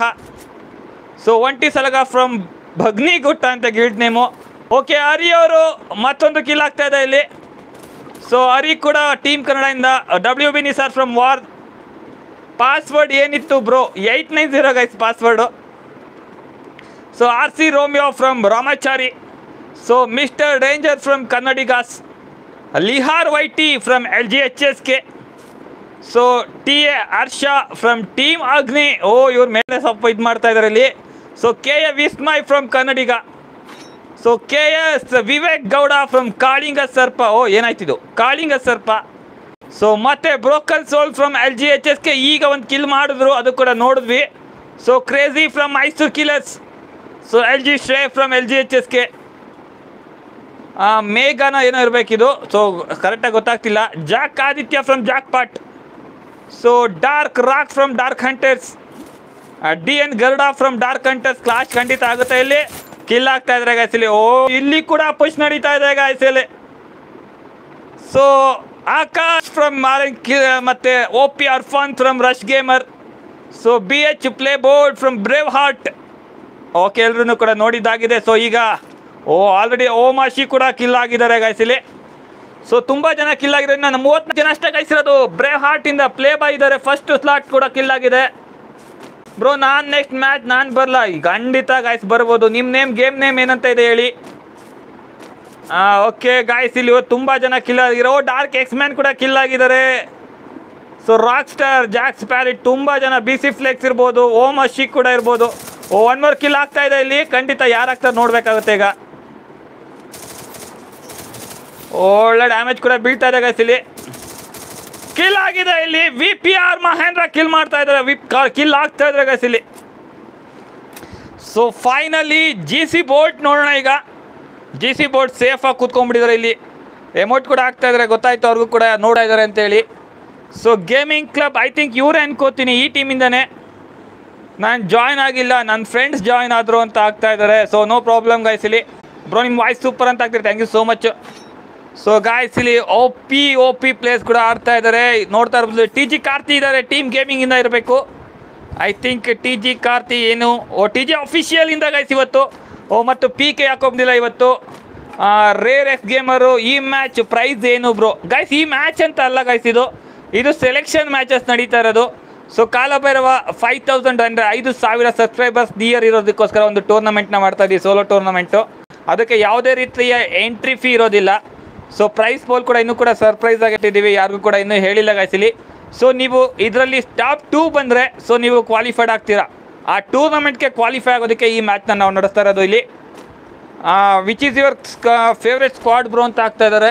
ಸೊ ಒಂಟಿ ಸಲಗ ಫ್ರಮ್ ಭಗ್ನಿಗುಟ್ಟ ಅಂತ ಗಿಲ್ಡ್ ನೇಮು ಓಕೆ ಹರಿ ಅವರು ಮತ್ತೊಂದು ಕಿಲ್ ಆಗ್ತಾ ಇದೆ ಇಲ್ಲಿ ಸೊ ಹರಿ ಕೂಡ ಟೀಮ್ ಕನ್ನಡದಿಂದ W B Nisar from war password ಏನಿತ್ತು bro eight nine zero guys password so R C Romeo from Ramachari so mister danger from Kannadigas Lihar YT from L G H S K so T A Harsha from team Agni ಓ ಇವ್ರ ಮೇಲೆ ಸ್ವಲ್ಪ ಇದು ಮಾಡ್ತಾ ಇದ್ದಾರೆ ಇಲ್ಲಿ so K A Vismay from Kannadiga so K S Vivek Gowda from Kalinga Sarpa ಓ ಏನಾಯ್ತಿದು ಕಾಳಿಂಗ ಸರ್ಪ ಸೊ ಮತ್ತೆ broken soul from L G H S K ಈಗ ಒಂದು ಕಿಲ್ ಮಾಡಿದ್ರು ಅದು ಕೂಡ ನೋಡಿದ್ವಿ so crazy from Mysuru killers so L G Shri from L G H S K ಮೇಘನ ಏನೋ ಇರಬೇಕಿದು ಸೊ ಕರೆಕ್ಟಾಗಿ ಗೊತ್ತಾಗ್ತಿಲ್ಲ Jack Aditya from jackpot so dark rock from dark hunters D N Garuda from dark hunters clash ಖಂಡಿತ ಆಗುತ್ತೆ ಇಲ್ಲಿ ಕಿಲ್ ಆಗ್ತಾ ಇದ್ರೆ guys ಇಲ್ಲಿ ಓ ಇಲ್ಲಿ ಕೂಡ ಪುಷ್ ನಡೀತಾ ಇದೆ guys ಇಲ್ಲಿ ಸೊ ಆಕಾಶ್ ಫ್ರಮ್ ಮತ್ತೆ O P Arfan from rush gamer so B H play board from brave heart okay ಎಲ್ರೂ ಕೂಡ ನೋಡಿದ್ದಾಗಿದೆ ಸೊ ಈಗ ಓ ಆಲ್ರೆಡಿ ಓಮಾಶಿ ಕೂಡ ಕಿಲ್ ಆಗಿದ್ದಾರೆ guys ಇಲ್ಲಿ ಸೊ ತುಂಬ ಜನ ಕಿಲ್ ಆಗಿದ್ದಾರೆ ನಾನು ಮೂವತ್ತು ಜನ ಅಷ್ಟೇ ಗಾಯಿಸಿರೋದು ಬ್ರೇವ್ ಹಾರ್ಟಿಂದ ಪ್ಲೇ ಬಾಯ್ ಇದ್ದಾರೆ ಫಸ್ಟ್ ಸ್ಲಾಟ್ ಕೂಡ ಕಿಲ್ ಆಗಿದೆ ಬ್ರೋ ನಾನು ನೆಕ್ಸ್ಟ್ ಮ್ಯಾಚ್ ನಾನು ಬರಲ್ಲ ಖಂಡಿತ ಗಾಯ್ಸ್ ಬರ್ಬೋದು ನಿಮ್ಮ ನೇಮ್ ಗೇಮ್ ನೇಮ್ ಏನಂತ ಇದೆ ಹೇಳಿ ಓಕೆ ಗಾಯ್ಸ್ ಇಲ್ಲಿ ಇವತ್ತು ತುಂಬ ಜನ ಕಿಲ್ ಆಗಿರೋ ಡಾರ್ಕ್ ಎಕ್ಸ್ ಮ್ಯಾನ್ ಕೂಡ ಕಿಲ್ ಆಗಿದ್ದಾರೆ ಸೊ ರಾಕ್ ಸ್ಟಾರ್ ಜಾಕ್ಸ್ ಪ್ಯಾರಿಟ್ ತುಂಬ ಜನ ಬಿ ಸಿ ಫ್ಲೆಕ್ಸ್ ಇರ್ಬೋದು ಓಮ್ ಅಶಿಕ್ ಕೂಡ ಇರ್ಬೋದು ಓ ಒನ್ ಮೋರ್ ಕಿಲ್ ಆಗ್ತಾ ಇದೆ ಇಲ್ಲಿ ಖಂಡಿತ ಯಾರು ಆಗ್ತಾರೆ ನೋಡ್ಬೇಕಾಗುತ್ತೆ ಈಗ ಒಳ್ಳೆ ಡ್ಯಾಮೇಜ್ ಕೂಡ ಬೀಳ್ತಾ ಇದೆ guys ಇಲ್ಲಿ ಕಿಲ್ ಆಗಿದೆ ಇಲ್ಲಿ V P R Mahendra kill ಮಾಡ್ತಾ ಇದ್ದಾರೆ ವಿ ಕಿಲ್ ಆಗ್ತಾ ಇದ್ದಾರೆ guys ಇಲ್ಲಿ so finally G C bot ನೋಡೋಣ ಈಗ ಜಿ ಸಿ ಬೋಟ್ ಸೇಫಾಗಿ ಕೂತ್ಕೊಂಡ್ಬಿಟ್ಟಿದ್ದಾರೆ ಇಲ್ಲಿ ಎಮೌಂಟ್ ಕೂಡ ಆಗ್ತಾ ಇದ್ದಾರೆ ಗೊತ್ತಾಯ್ತು ಅವ್ರಿಗೂ ಕೂಡ ನೋಡ್ತಾ ಇದ್ದಾರೆ ಅಂತೇಳಿ so gaming club I think ಇವರೇ ಅನ್ಕೋತೀನಿ ಈ ಟೀಮಿಂದನೇ ನಾನು ಜಾಯ್ನ್ ಆಗಿಲ್ಲ ನನ್ನ ಫ್ರೆಂಡ್ಸ್ ಜಾಯ್ನ್ ಆದರು ಅಂತ ಆಗ್ತಾ ಇದ್ದಾರೆ ಸೊ ನೋ ಪ್ರಾಬ್ಲಮ್ ಗಾಯ್ಸ್ ಇಲ್ಲಿ ಬ್ರೋ ನಿಮ್ಮ ವಾಯ್ಸ್ ಸೂಪರ್ ಅಂತ ಆಗ್ತಿದೆ thank you so much so guys ಇಲ್ಲಿ O P O P plays ಕೂಡ ಆಡ್ತಾ ಇದ್ದಾರೆ ನೋಡ್ತಾ ಇರ್ಬೋದು ಟಿ ಜಿ ಕಾರ್ತಿ ಇದ್ದಾರೆ ಟೀಮ್ ಗೇಮಿಂಗಿಂದ ಇರಬೇಕು I think T G Karthi ಏನು ಓ ಟಿ ಜಿ ಅಫಿಷಿಯಲಿಂದ ಗೈಸ್ ಇವತ್ತು ಓ ಮತ್ತು ಪಿ ಕೆ ಯಾಕೊಬ್ದಿಲ್ಲ ಇವತ್ತು ರೇರ್ ಎಕ್ಸ್ ಗೇಮರು ಈ ಮ್ಯಾಚ್ ಪ್ರೈಸ್ ಏನು ಬ್ರೋ ಗೈಸ್ ಈ ಮ್ಯಾಚ್ ಅಂತ ಅಲ್ಲ ಗೈಸ್ ಇದು ಇದು ಸೆಲೆಕ್ಷನ್ ಮ್ಯಾಚಸ್ ನಡೀತಾ ಇರೋದು ಸೊ ಕಾಲಭೈರವ ಫೈವ್ ತೌಸಂಡ್ ಅಂದರೆ ಐದು ಸಾವಿರ ಸಬ್ಸ್ಕ್ರೈಬರ್ಸ್ ನಿಯರ್ ಇರೋದಕ್ಕೋಸ್ಕರ ಒಂದು ಟೂರ್ನಮೆಂಟ್ನ ಮಾಡ್ತಾ ಇದ್ದೀವಿ ಸೋಲೋ ಟೂರ್ನಮೆಂಟು ಅದಕ್ಕೆ ಯಾವುದೇ ರೀತಿಯ ಎಂಟ್ರಿ ಫೀ ಇರೋದಿಲ್ಲ ಸೊ ಪ್ರೈಸ್ ಪೋಲ್ ಕೂಡ ಇನ್ನೂ ಕೂಡ ಸರ್ಪ್ರೈಸ್ ಆಗಿ ಇಟ್ಟಿದ್ದೀವಿ ಯಾರಿಗೂ ಕೂಡ ಇನ್ನೂ ಹೇಳಿಲ್ಲ ಗಾಯ್ಸಿಲಿ ಸೊ ನೀವು ಇದರಲ್ಲಿ ಟಾಪ್ ಟೂ ಬಂದರೆ ಸೊ ನೀವು ಕ್ವಾಲಿಫೈಡ್ ಆಗ್ತೀರಾ ಆ ಟೂರ್ನಮೆಂಟ್ಗೆ ಕ್ವಾಲಿಫೈ ಆಗೋದಕ್ಕೆ ಈ ಮ್ಯಾಚ್ನ ನಾವು ನಡೆಸ್ತಾ ಇರೋದು ಇಲ್ಲಿ which is your favourite squad bro ಅಂತ ಆಗ್ತಾ ಇದ್ದಾರೆ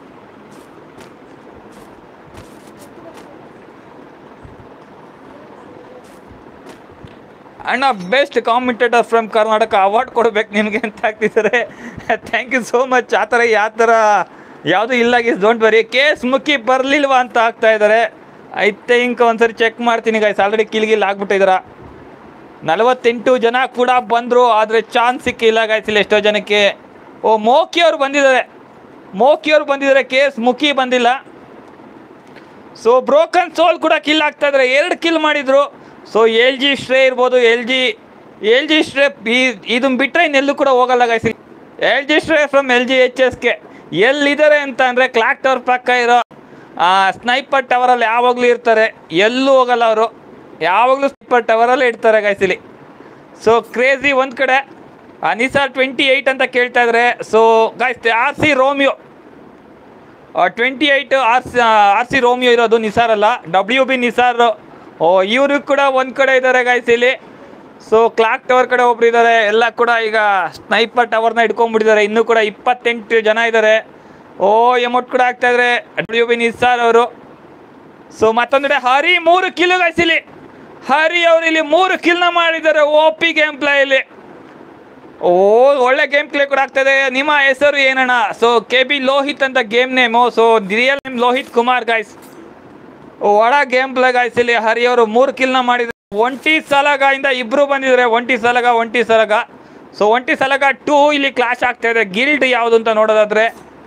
ಅಣ್ಣ best commentator from Karnataka award ಕೊಡ್ಬೇಕು ನಿಮಗೆ ಅಂತ ಆಗ್ತಿದ್ದಾರೆ ಥ್ಯಾಂಕ್ ಯು ಸೋ ಮಚ್ ಆ ಥರ ಯಾವ ಥರ ಯಾವುದು ಇಲ್ಲ ಗಿಸ್ ಡೋಂಟ್ ವರಿ ಕೇಸ್ ಮುಖಿ ಬರಲಿಲ್ವಾ ಅಂತ ಆಗ್ತಾ ಇದ್ದಾರೆ ಐ ಥಿಂಕ್ ಒಂದ್ಸರಿ ಚೆಕ್ ಮಾಡ್ತೀನಿ ಗೈಸ್ ಆಲ್ರೆಡಿ ಕಿಲ್ಗಿಲ್ ಆಗ್ಬಿಟ್ಟಿದಾರ ನಲವತ್ತೆಂಟು ಜನ ಕೂಡ ಬಂದರು ಆದರೆ ಚಾನ್ಸ್ ಸಿಕ್ಕಿಲ್ಲ ಗೈಸ್ ಇಲ್ಲಿ ಎಷ್ಟೋ ಜನಕ್ಕೆ ಓ ಮೋಕಿ ಅವ್ರು ಬಂದಿದ್ದಾರೆ ಮೋಕಿ ಅವ್ರು ಬಂದಿದ್ದಾರೆ ಕೇಸ್ ಮುಖಿ ಬಂದಿಲ್ಲ ಸೊ ಬ್ರೋಕನ್ ಸೋಲ್ ಕೂಡ ಕಿಲ್ ಆಗ್ತಾ ಇದ್ದಾರೆ ಎರಡು ಕಿಲ್ ಮಾಡಿದ್ರು ಸೊ ಎಲ್ ಜಿ ಶ್ರೇ ಇರ್ಬೋದು L G L G Shre ಇದನ್ನ ಬಿಟ್ಟರೆ ಇನ್ನೆಲ್ಲೂ ಕೂಡ ಹೋಗಲ್ಲ ಗೈಸಿ L G Shri from L G H ಎಸ್ಗೆ ಎಲ್ಲಿದ್ದಾರೆ ಅಂತ ಅಂದರೆ ಕ್ಲಾಕ್ ಟವರ್ ಪಕ್ಕ ಇರೋ ಸ್ನೈಪರ್ ಟವರಲ್ಲಿ ಯಾವಾಗಲೂ ಇರ್ತಾರೆ ಎಲ್ಲೂ ಹೋಗಲ್ಲ ಅವರು ಯಾವಾಗಲೂ ಸ್ನೈಪರ್ ಟವರಲ್ಲೇ ಇರ್ತಾರೆ ಗೈಸಿಲಿ ಸೊ ಕ್ರೇಜಿ ಒಂದು ಕಡೆ ನಿಸಾರ್ ಟ್ವೆಂಟಿ ಏಯ್ಟ್ ಅಂತ ಕೇಳ್ತಾ ಇದ್ದಾರೆ so guys R C Romeo twenty eight R C R C Romeo ಇರೋದು ನಿಸಾರ್ ಅಲ್ಲ ಡಬ್ಲ್ಯೂ ಬಿ ನಿಸಾರ್ ಓ ಇವರು ಕೂಡ ಒಂದು ಕಡೆ ಇದ್ದಾರೆ ಗಾಯ್ಸ್ ಇಲ್ಲಿ ಸೊ ಕ್ಲಾಕ್ ಟವರ್ ಕಡೆ ಒಬ್ರು ಇದ್ದಾರೆ ಎಲ್ಲ ಕೂಡ ಈಗ ಸ್ನೈಪರ್ ಟವರ್ನ ಇಟ್ಕೊಂಡ್ಬಿಟ್ಟಿದ್ದಾರೆ ಇನ್ನೂ ಕೂಡ ಇಪ್ಪತ್ತೆಂಟು ಜನ ಇದ್ದಾರೆ ಓ ಎಮೌಂಟ್ ಕೂಡ ಆಗ್ತಾ ಇದ್ದಾರೆ ಡಬ್ಲ್ಯೂ ಬಿ ನಿಸಾರ್ ಅವರು ಸೊ ಮತ್ತೊಂದೆಡೆ ಹರಿ ಮೂರು ಕಿಲ್ ಗಾಯ್ಸ್ ಇಲ್ಲಿ ಹರಿ ಅವರು ಇಲ್ಲಿ ಮೂರು ಕಿಲ್ನ ಮಾಡಿದ್ದಾರೆ ಓ ಪಿ ಗೇಮ್ ಪ್ಲೇಯಲ್ಲಿ ಓ ಒಳ್ಳೆ ಗೇಮ್ ಪ್ಲೇ ಕೂಡ ಆಗ್ತದೆ ನಿಮ್ಮ ಹೆಸರು ಏನಣ್ಣ ಸೊ ಕೆ ಬಿ ಲೋಹಿತ್ ಅಂತ game name so real name Lohith Kumar guys ಒಳ ಗೇಮ್ ಪ್ಲೇ ಗಾಯ್ಸ್ ಇಲ್ಲಿ ಹರಿ ಅವರು ಮೂರು ಕಿಲ್ನ ಮಾಡಿದ್ರು ಒಂಟಿ ಸಲಗ ಇಂದ ಇಬ್ರು ಬಂದಿದ್ದಾರೆ ಒಂಟಿ ಸಲಗ ಒಂಟಿ ಸಲಗ ಸೊ ಒಂಟಿ ಸಲಗ ಟೂ ಇಲ್ಲಿ ಕ್ಲಾಶ್ ಆಗ್ತಾ ಇದೆ ಗಿಲ್ಡ್ ಯಾವುದು ಅಂತ ನೋಡೋದಾದ್ರೆ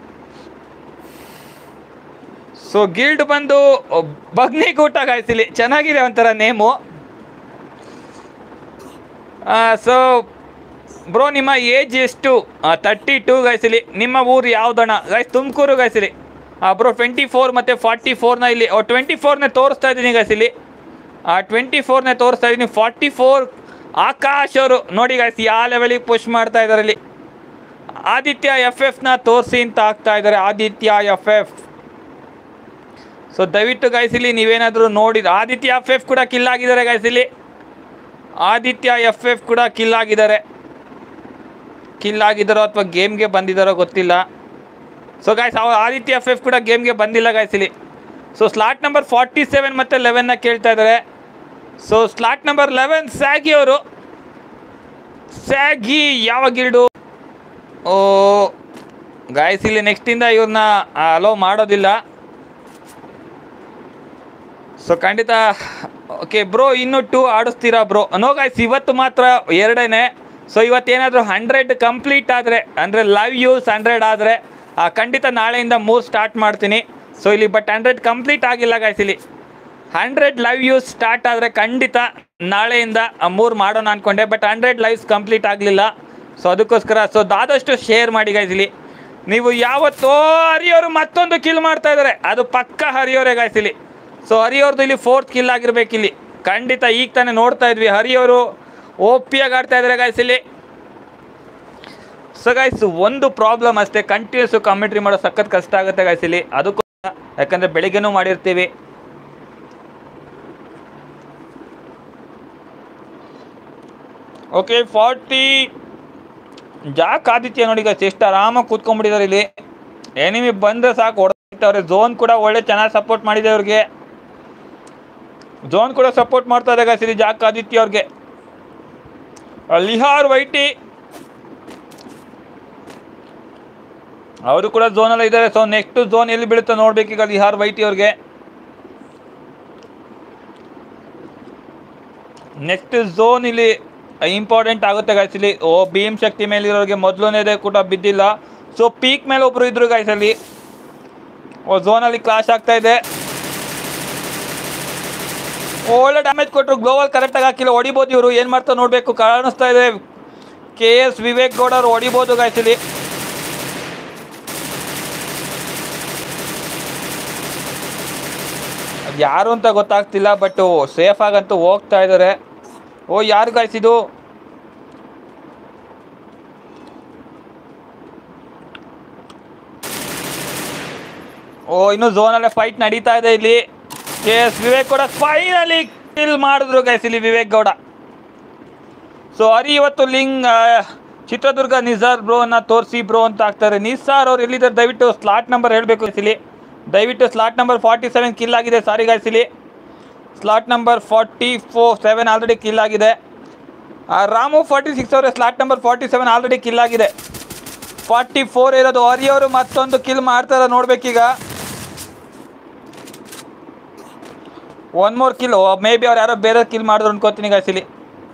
ಸೊ ಗಿಲ್ಡ್ ಬಂದು ಬಗ್ನಿಗೂಟ ಗಾಯ್ಸ್ ಇಲ್ಲಿ ಚೆನ್ನಾಗಿದೆ ಒಂಥರ ನೇಮು ಸೊ ಬ್ರೋ ನಿಮ್ಮ ಏಜ್ ಎಷ್ಟು ತರ್ಟಿ ಟೂ ಗೈಸಿಲಿ ನಿಮ್ಮ ಊರು ಯಾವ್ದಣ್ಣ ಗೈಸ್ ತುಮಕೂರು ಗೈಸಿಲಿ ಬ್ರೋ ಟ್ವೆಂಟಿ ಫೋರ್ ಮತ್ತು ಫಾರ್ಟಿ ಫೋರ್ನ ಇಲ್ಲಿ ಟ್ವೆಂಟಿ ಫೋರ್ನೇ ತೋರಿಸ್ತಾ ಇದ್ದೀನಿ ಗೈಸಿಲಿ ಟ್ವೆಂಟಿ ಫೋರ್ನೇ ತೋರಿಸ್ತಾ ಇದ್ದೀನಿ ಫಾರ್ಟಿ ಫೋರ್ ಆಕಾಶ್ ಅವರು ನೋಡಿ ಗೈಸ್ ಯಾವ ಲೆವೆಲಿಗೆ ಪುಷ್ ಮಾಡ್ತಾ ಇದ್ದಾರೆ ಇಲ್ಲಿ ಆದಿತ್ಯ ಎಫ್ ಎಫ್ನ ತೋರಿಸಿ ಅಂತ ಆಗ್ತಾ ಇದ್ದಾರೆ ಆದಿತ್ಯ ಎಫ್ ಎಫ್ ಸೊ ದಯವಿಟ್ಟು ಗೈಸಿಲಿ ನೀವೇನಾದರೂ ನೋಡಿದ ಆದಿತ್ಯ ಎಫ್ ಎಫ್ ಕೂಡ ಕಿಲ್ ಆಗಿದ್ದಾರೆ ಗೈಸಿಲಿ ಆದಿತ್ಯ ಎಫ್ ಎಫ್ ಕೂಡ ಕಿಲ್ ಆಗಿದ್ದಾರೆ ಕಿಲ್ ಆಗಿದ್ದಾರೋ ಅಥವಾ ಗೇಮ್ಗೆ ಬಂದಿದ್ದಾರೋ ಗೊತ್ತಿಲ್ಲ ಸೊ ಗಾಯ್ಸ್ ಅವ ಆದಿತ್ಯ ಎಫ್ ಎಫ್ ಕೂಡ ಗೇಮ್ಗೆ ಬಂದಿಲ್ಲ ಗಾಯ್ಸ್ ಇಲ್ಲಿ so slot number forty seven ಮತ್ತು ಲೆವೆನ್ನ ಕೇಳ್ತಾ ಇದ್ದಾರೆ so slot number eleven Saggy ಅವರು ಸ್ಯಾಗಿ ಯಾವ ಗಿಲ್ಡು ಓ ಗಾಯ್ಸ್ ಇಲ್ಲಿ ನೆಕ್ಸ್ಟಿಂದ ಇವ್ರನ್ನ ಅಲೋ ಮಾಡೋದಿಲ್ಲ ಸೊ ಖಂಡಿತ ಓಕೆ ಬ್ರೋ ಇನ್ನು ಟೂ ಆಡಿಸ್ತೀರಾ ಬ್ರೋ ನೋ ಗಾಯ್ಸ್ ಇವತ್ತು ಮಾತ್ರ ಎರಡೇನೆ ಸೊ ಇವತ್ತೇನಾದರೂ ಹಂಡ್ರೆಡ್ ಕಂಪ್ಲೀಟ್ ಆದರೆ ಅಂದರೆ ಲೈವ್ ಯೂಸ್ ಹಂಡ್ರೆಡ್ ಆದರೆ ಖಂಡಿತ ನಾಳೆಯಿಂದ ಮೂರು ಸ್ಟಾರ್ಟ್ ಮಾಡ್ತೀನಿ ಸೊ ಇಲ್ಲಿ ಬಟ್ ಹಂಡ್ರೆಡ್ ಕಂಪ್ಲೀಟ್ ಆಗಿಲ್ಲ ಗಾಯ್ಸ್ ಇಲ್ಲಿ ಹಂಡ್ರೆಡ್ ಲೈವ್ ಯೂಸ್ ಸ್ಟಾರ್ಟ್ ಆದರೆ ಖಂಡಿತ ನಾಳೆಯಿಂದ ಮೂರು ಮಾಡೋಣ ಅಂದ್ಕೊಂಡೆ ಬಟ್ ಹಂಡ್ರೆಡ್ ಲೈವ್ಸ್ ಕಂಪ್ಲೀಟ್ ಆಗಲಿಲ್ಲ ಸೊ ಅದಕ್ಕೋಸ್ಕರ ಸೊ ಆದಷ್ಟು ಶೇರ್ ಮಾಡಿ ಗಾಯ್ಸ್ ಇಲ್ಲಿ ನೀವು ಯಾವತ್ತೋ ಹರಿಯೋರು ಮತ್ತೊಂದು ಕಿಲ್ ಮಾಡ್ತಾ ಇದ್ದಾರೆ ಅದು ಪಕ್ಕ ಹರಿಯೋರೇ ಗಾಯ್ಸ್ ಇಲ್ಲಿ ಸೊ ಹರಿಯವ್ರದ್ದು ಇಲ್ಲಿ ಫೋರ್ತ್ ಕಿಲ್ ಆಗಿರ್ಬೇಕು ಇಲ್ಲಿ ಖಂಡಿತ ಈಗ ತಾನೇ ನೋಡ್ತಾ ಇದ್ವಿ ಹರಿಯವರು ಓಪಿಯಾಗಿ ಆಡ್ತಾ ಇದ್ದಾರೆ ಗಾಯ್ಸ್ ಇಲ್ಲಿ ಸೊ ಗೈಸ್ ಒಂದು ಪ್ರಾಬ್ಲಮ್ ಅಷ್ಟೇ ಕಂಟಿನ್ಯೂಸ್ ಕಾಮೆಂಟ್ರಿ ಮಾಡೋ ಸಖತ್ ಕಷ್ಟ ಆಗುತ್ತೆ ಗೈಸ್ ಇಲ್ಲಿ ಅದಕ್ಕೋಸ್ಕರ ಯಾಕಂದ್ರೆ ಬೆಳಿಗ್ಗೆನೂ ಮಾಡಿರ್ತೀವಿ ಓಕೆ ಫಾರ್ಟಿ ಜಾಕ್ ಆದಿತ್ಯ ನೋಡಿ ಗೈಸ್ ಎಷ್ಟು ಆರಾಮಾಗಿ ಕೂತ್ಕೊಂಡ್ಬಿಟ್ಟಿದ್ದಾರೆ ಇಲ್ಲಿ ಎನಿಮಿ ಬಂದ್ರೆ ಸಾಕು ಹೊಡೆದವ್ರೆ ಝೋನ್ ಕೂಡ ಒಳ್ಳೆ ಚೆನ್ನಾಗಿ ಸಪೋರ್ಟ್ ಮಾಡಿದೆ ಅವ್ರಿಗೆ ಝೋನ್ ಕೂಡ ಸಪೋರ್ಟ್ ಮಾಡ್ತಾ ಇದೆ ಗೈಸ್ ಇಲ್ಲಿ ಜಾಕ್ ಆದಿತ್ಯ ಅವ್ರಿಗೆ ಲಿಹಾರ್ ವೈಟಿ ಅವರು ಕೂಡ ಝೋನಲ್ಲಿ ಇದ್ದಾರೆ ಸೊ ನೆಕ್ಸ್ಟ್ ಝೋನ್ ಎಲ್ಲಿ ಬೀಳುತ್ತೆ ನೋಡ್ಬೇಕೀಗ ಲಿಹಾರ್ ವೈಟಿ ಅವ್ರಿಗೆ ನೆಕ್ಸ್ಟ್ ಝೋನ್ ಇಲ್ಲಿ ಇಂಪಾರ್ಟೆಂಟ್ ಆಗುತ್ತೆ ಗಾಯ್ಸ್ ಇಲ್ಲಿ ಓ ಭೀಮ್ ಶಕ್ತಿ ಮೇಲೆ ಇರೋರಿಗೆ ಮೊದಲನೇದೇ ಕೂಡ ಬಿದ್ದಿಲ್ಲ ಸೊ ಪೀಕ್ ಮೇಲೆ ಒಬ್ರು ಇದ್ರು ಗಾಯ್ಸ್ ಅಲ್ಲಿ ಓ ಝೋನಲ್ಲಿ ಕ್ಲಾಶ್ ಆಗ್ತಾ ಇದೆ ಒಳ್ಳೆ ಡ್ಯಾಮೇಜ್ ಕೊಟ್ಟರು ಗ್ಲೋವಲ್ ಕರೆಕ್ಟಾಗಿ ಹಾಕಿಲ್ಲ ಹೊಡಿಬೋದು ಇವರು ಏನು ಮಾಡ್ತಾ ನೋಡಬೇಕು ಕಾಣಿಸ್ತಾ ಇದೆ ಕೆ ಎಸ್ ವಿವೇಕ್ ಗೌಡ ಅವ್ರು ಹೊಡಿಬೋದು guys ಇಲ್ಲಿ ಅದ್ ಯಾರು ಅಂತ ಗೊತ್ತಾಗ್ತಿಲ್ಲ ಬಟ್ ಸೇಫ್ ಆಗಂತೂ ಹೋಗ್ತಾ ಇದ್ದಾರೆ ಓ ಯಾರು ಗಾಯ್ಸ್ ಇದು ಓ ಇನ್ನು ಝೋನಲ್ಲೇ ಫೈಟ್ ನಡೀತಾ ಇದೆ ಇಲ್ಲಿ K S Vivek Gowda finally kill ಮಾಡಿದ್ರು ಗೈಸ್ ಇಲ್ಲಿ ವಿವೇಕ್ ಗೌಡ ಸೊ ಹರಿ ಇವತ್ತು ಲಿಂಗ್ ಆ, ಚಿತ್ರದುರ್ಗ ನಿಸಾರ್ ಬ್ರೋನ ತೋರಿಸಿ ಬ್ರೋ ಅಂತ ಆಗ್ತಾರೆ ನಿಸಾರ್ ಅವ್ರು ಎಲ್ಲಿದ್ದಾರೆ ದಯವಿಟ್ಟು ಸ್ಲಾಟ್ ನಂಬರ್ ಹೇಳಬೇಕು ಇಲ್ಲಿ ದಯವಿಟ್ಟು slot number forty seven kill ಆಗಿದೆ ಸಾರಿ ಗಾಯ್ಸ್ ಇಲ್ಲಿ slot number forty four seven already kill ಆಗಿದೆ ಆ, ರಾಮು ಫಾರ್ಟಿ ಸಿಕ್ಸ್ ಅವರೇ slot number forty seven already kill ಆಗಿದೆ ಫಾರ್ಟಿ ಫೋರ್ ಇರೋದು ಹರಿ ಅವರು ಮತ್ತೊಂದು ಕಿಲ್ ಮಾಡ್ತಾರ ನೋಡ್ಬೇಕೀಗ one more kill maybe ಅವ್ರು ಯಾರೋ ಬೇರೆ ಕಿಲ್ ಮಾಡಿದ್ರು ಅನ್ಕೋತೀನಿ guys ಇಲ್ಲಿ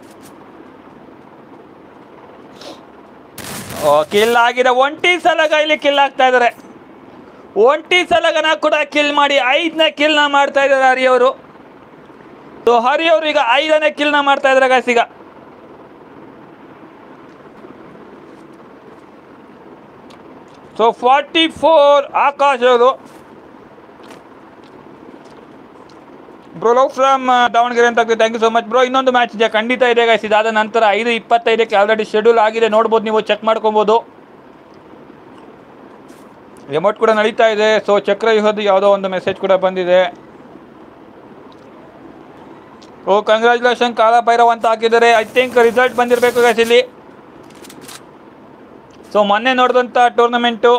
ಓ ಕಿಲ್ ಆಗಿದೆ ಒಂಟಿ ಸಲಗ ಇಲ್ಲಿ ಕಿಲ್ ಆಗ್ತಾ ಇದ್ದಾರೆ ಒಂಟಿ ಸಲಗನ ಕೂಡ ಕಿಲ್ ಮಾಡಿ ಐದನೇ ಕಿಲ್ನ ಮಾಡ್ತಾ ಇದ್ದಾರೆ ಹರಿ ಅವರು ಸೊ ಹರಿ ಅವರು ಈಗ ಐದನೇ ಕಿಲ್ನ ಮಾಡ್ತಾ ಇದ್ದಾರೆ guys ಈಗ ಸೊ ಫಾರ್ಟಿ ಫೋರ್ ಆಕಾಶ್ ಅವರು ಬ್ರೋ ಲವ್ ಫ್ರಮ್ ದಾವಣಗೆರೆ ಅಂತ thank you so much bro ಇನ್ನೊಂದು ಮ್ಯಾಚ್ ಇದೆ ಖಂಡಿತ ಇದೆ ಗೈಸ್ ಇದಾದ ನಂತರ ಐದು ಇಪ್ಪತ್ತೈದಕ್ಕೆ ಆಲ್ರೆಡಿ ಶೆಡ್ಯೂಲ್ ಆಗಿದೆ ನೋಡ್ಬೋದು ನೀವು ಚೆಕ್ ಮಾಡ್ಕೊಬೋದು ಎಮೌಂಟ್ ಕೂಡ ನಡೀತಾ ಇದೆ ಸೊ ಚಕ್ರವ್ಯೂಹದ್ದು ಯಾವುದೋ ಒಂದು ಮೆಸೇಜ್ ಕೂಡ ಬಂದಿದೆ ಓ ಕಂಗ್ರ್ಯಾಚುಲೇಷನ್ ಕಾಲಭೈರವ್ ಅಂತ ಹಾಕಿದ್ದಾರೆ ಐ ಥಿಂಕ್ ರಿಸಲ್ಟ್ ಬಂದಿರಬೇಕು ಗೈಸ್ ಇಲ್ಲಿ ಸೊ ಮೊನ್ನೆ ನೋಡಿದಂಥ ಟೂರ್ನಮೆಂಟು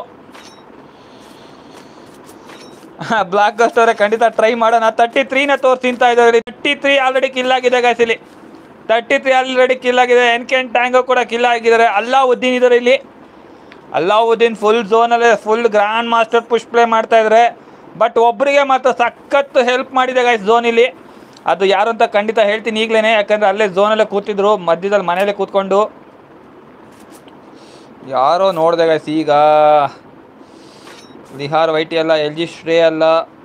ಬ್ಲಾಕ್ ಗಸ್ಟ್ ಅವರೇ ಖಂಡಿತ ಟ್ರೈ ಮಾಡೋಣ ತರ್ಟಿ ತ್ರೀನ ತೋರಿಸಿ ತಿಂತಾ ಇದ್ದಾರೆ ತರ್ಟಿ ತ್ರೀ ಆಲ್ರೆಡಿ ಕಿಲ್ ಆಗಿದೆ guys ಇಲ್ಲಿ ತರ್ಟಿ ತ್ರೀ ಆಲ್ರೆಡಿ ಕಿಲ್ ಆಗಿದೆ ಎನ್ ಕೆನ್ ಟ್ಯಾಂಗೋ ಕೂಡ ಕಿಲ್ ಆಗಿದ್ದಾರೆ ಅಲ್ಲಾವುದ್ದೀನ್ ಇದ್ದಾರೆ ಇಲ್ಲಿ ಅಲ್ಲಾವುದ್ದೀನ್ ಫುಲ್ ಝೋನಲ್ಲೇ full grand master push play ಮಾಡ್ತಾ ಇದ್ದಾರೆ ಬಟ್ ಒಬ್ಬರಿಗೆ ಮಾತ್ರ ಸಖತ್ ಹೆಲ್ಪ್ ಮಾಡಿದೆ ಗೈಸ್ ಝೋನಿಲಿ ಅದು ಯಾರು ಅಂತ ಖಂಡಿತ ಹೇಳ್ತೀನಿ ಈಗಲೇ ಯಾಕಂದರೆ ಅಲ್ಲೇ ಝೋನಲ್ಲೇ ಕೂತಿದ್ರು ಮಧ್ಯದಲ್ಲಿ ಮನೇಲೆ ಕೂತ್ಕೊಂಡು ಯಾರೋ ನೋಡಿದೆ ಗೈಸ್ ಈಗ ಬಿಹಾರ್ ವೈಟಿ ಅಲ್ಲ ಎಲ್ ಜಿ ಶ್ರೇ ಅಲ್ಲ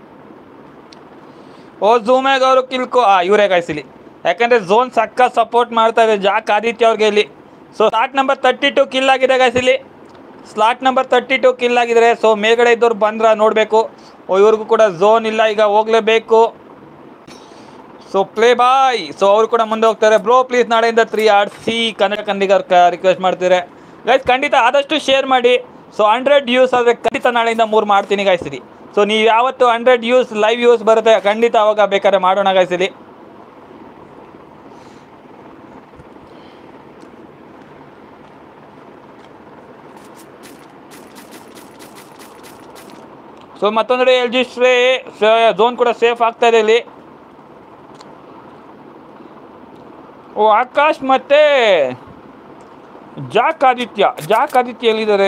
ಓ ಝೂಮ್ಯಾಗ ಅವರು ಕಿಲ್ಕೋ ಆ ಇವರೇ ಗಾಯ್ಸಿಲಿ ಯಾಕಂದ್ರೆ ಝೋನ್ ಸಕ್ಕ ಸಪೋರ್ಟ್ ಮಾಡ್ತಾ ಇದೆ ಜಾಕ್ ಆದಿತ್ಯ ಅವ್ರಿಗೆ ಇಲ್ಲಿ so slot number thirty two kill ಆಗಿದೆ ಗಾಯ್ಸಿಲಿ slot number thirty two kill ಆಗಿದ್ದಾರೆ ಸೊ ಮೇಲ್ಗಡೆ ಇದ್ದವ್ರು ಬಂದ್ರ ನೋಡಬೇಕು ಓ ಇವ್ರಿಗೂ ಕೂಡ ಝೋನ್ ಇಲ್ಲ ಈಗ ಹೋಗ್ಲೇಬೇಕು ಸೊ ಪ್ಲೇ ಬಾಯ್ ಸೊ ಅವರು ಕೂಡ ಮುಂದೆ ಹೋಗ್ತಾರೆ ಬ್ರೋ ಪ್ಲೀಸ್ ನಾಳೆಯಿಂದ ತ್ರೀ ಆಡಿಸಿ ಕನ್ನಡ ಕನ್ನಡಿಗರ್ ರಿಕ್ವೆಸ್ಟ್ ಮಾಡ್ತಾರೆ ಗೈಸ್ ಖಂಡಿತ ಆದಷ್ಟು ಶೇರ್ ಮಾಡಿ ಸೊ ಹಂಡ್ರೆಡ್ ಯೂಸ್ ಆದರೆ ಖಂಡಿತ ನಾಳೆಯಿಂದ ಮೂರು ಮಾಡ್ತೀನಿ ಗಾಯ್ಸಿರಿ ಸೊ ನೀವು ಯಾವತ್ತು ಹಂಡ್ರೆಡ್ ಯೂಸ್ ಲೈವ್ ಯೂಸ್ ಬರುತ್ತೆ ಖಂಡಿತ ಅವಾಗ ಬೇಕಾದ್ರೆ ಮಾಡೋಣ ಗಾಯ್ಸಿಲಿ ಸೊ ಮತ್ತೊಂದೆಡೆ ಎಲ್ ಜಿ ಶ್ರೇ ಝೋನ್ ಕೂಡ ಸೇಫ್ ಆಗ್ತಾ ಇದೆ ಇಲ್ಲಿ ಓ ಆಕಾಶ್ ಮತ್ತೆ ಜಾಕ್ ಆದಿತ್ಯ ಜಾಕ್ ಆದಿತ್ಯ ಎಲ್ಲಿದ್ದಾರೆ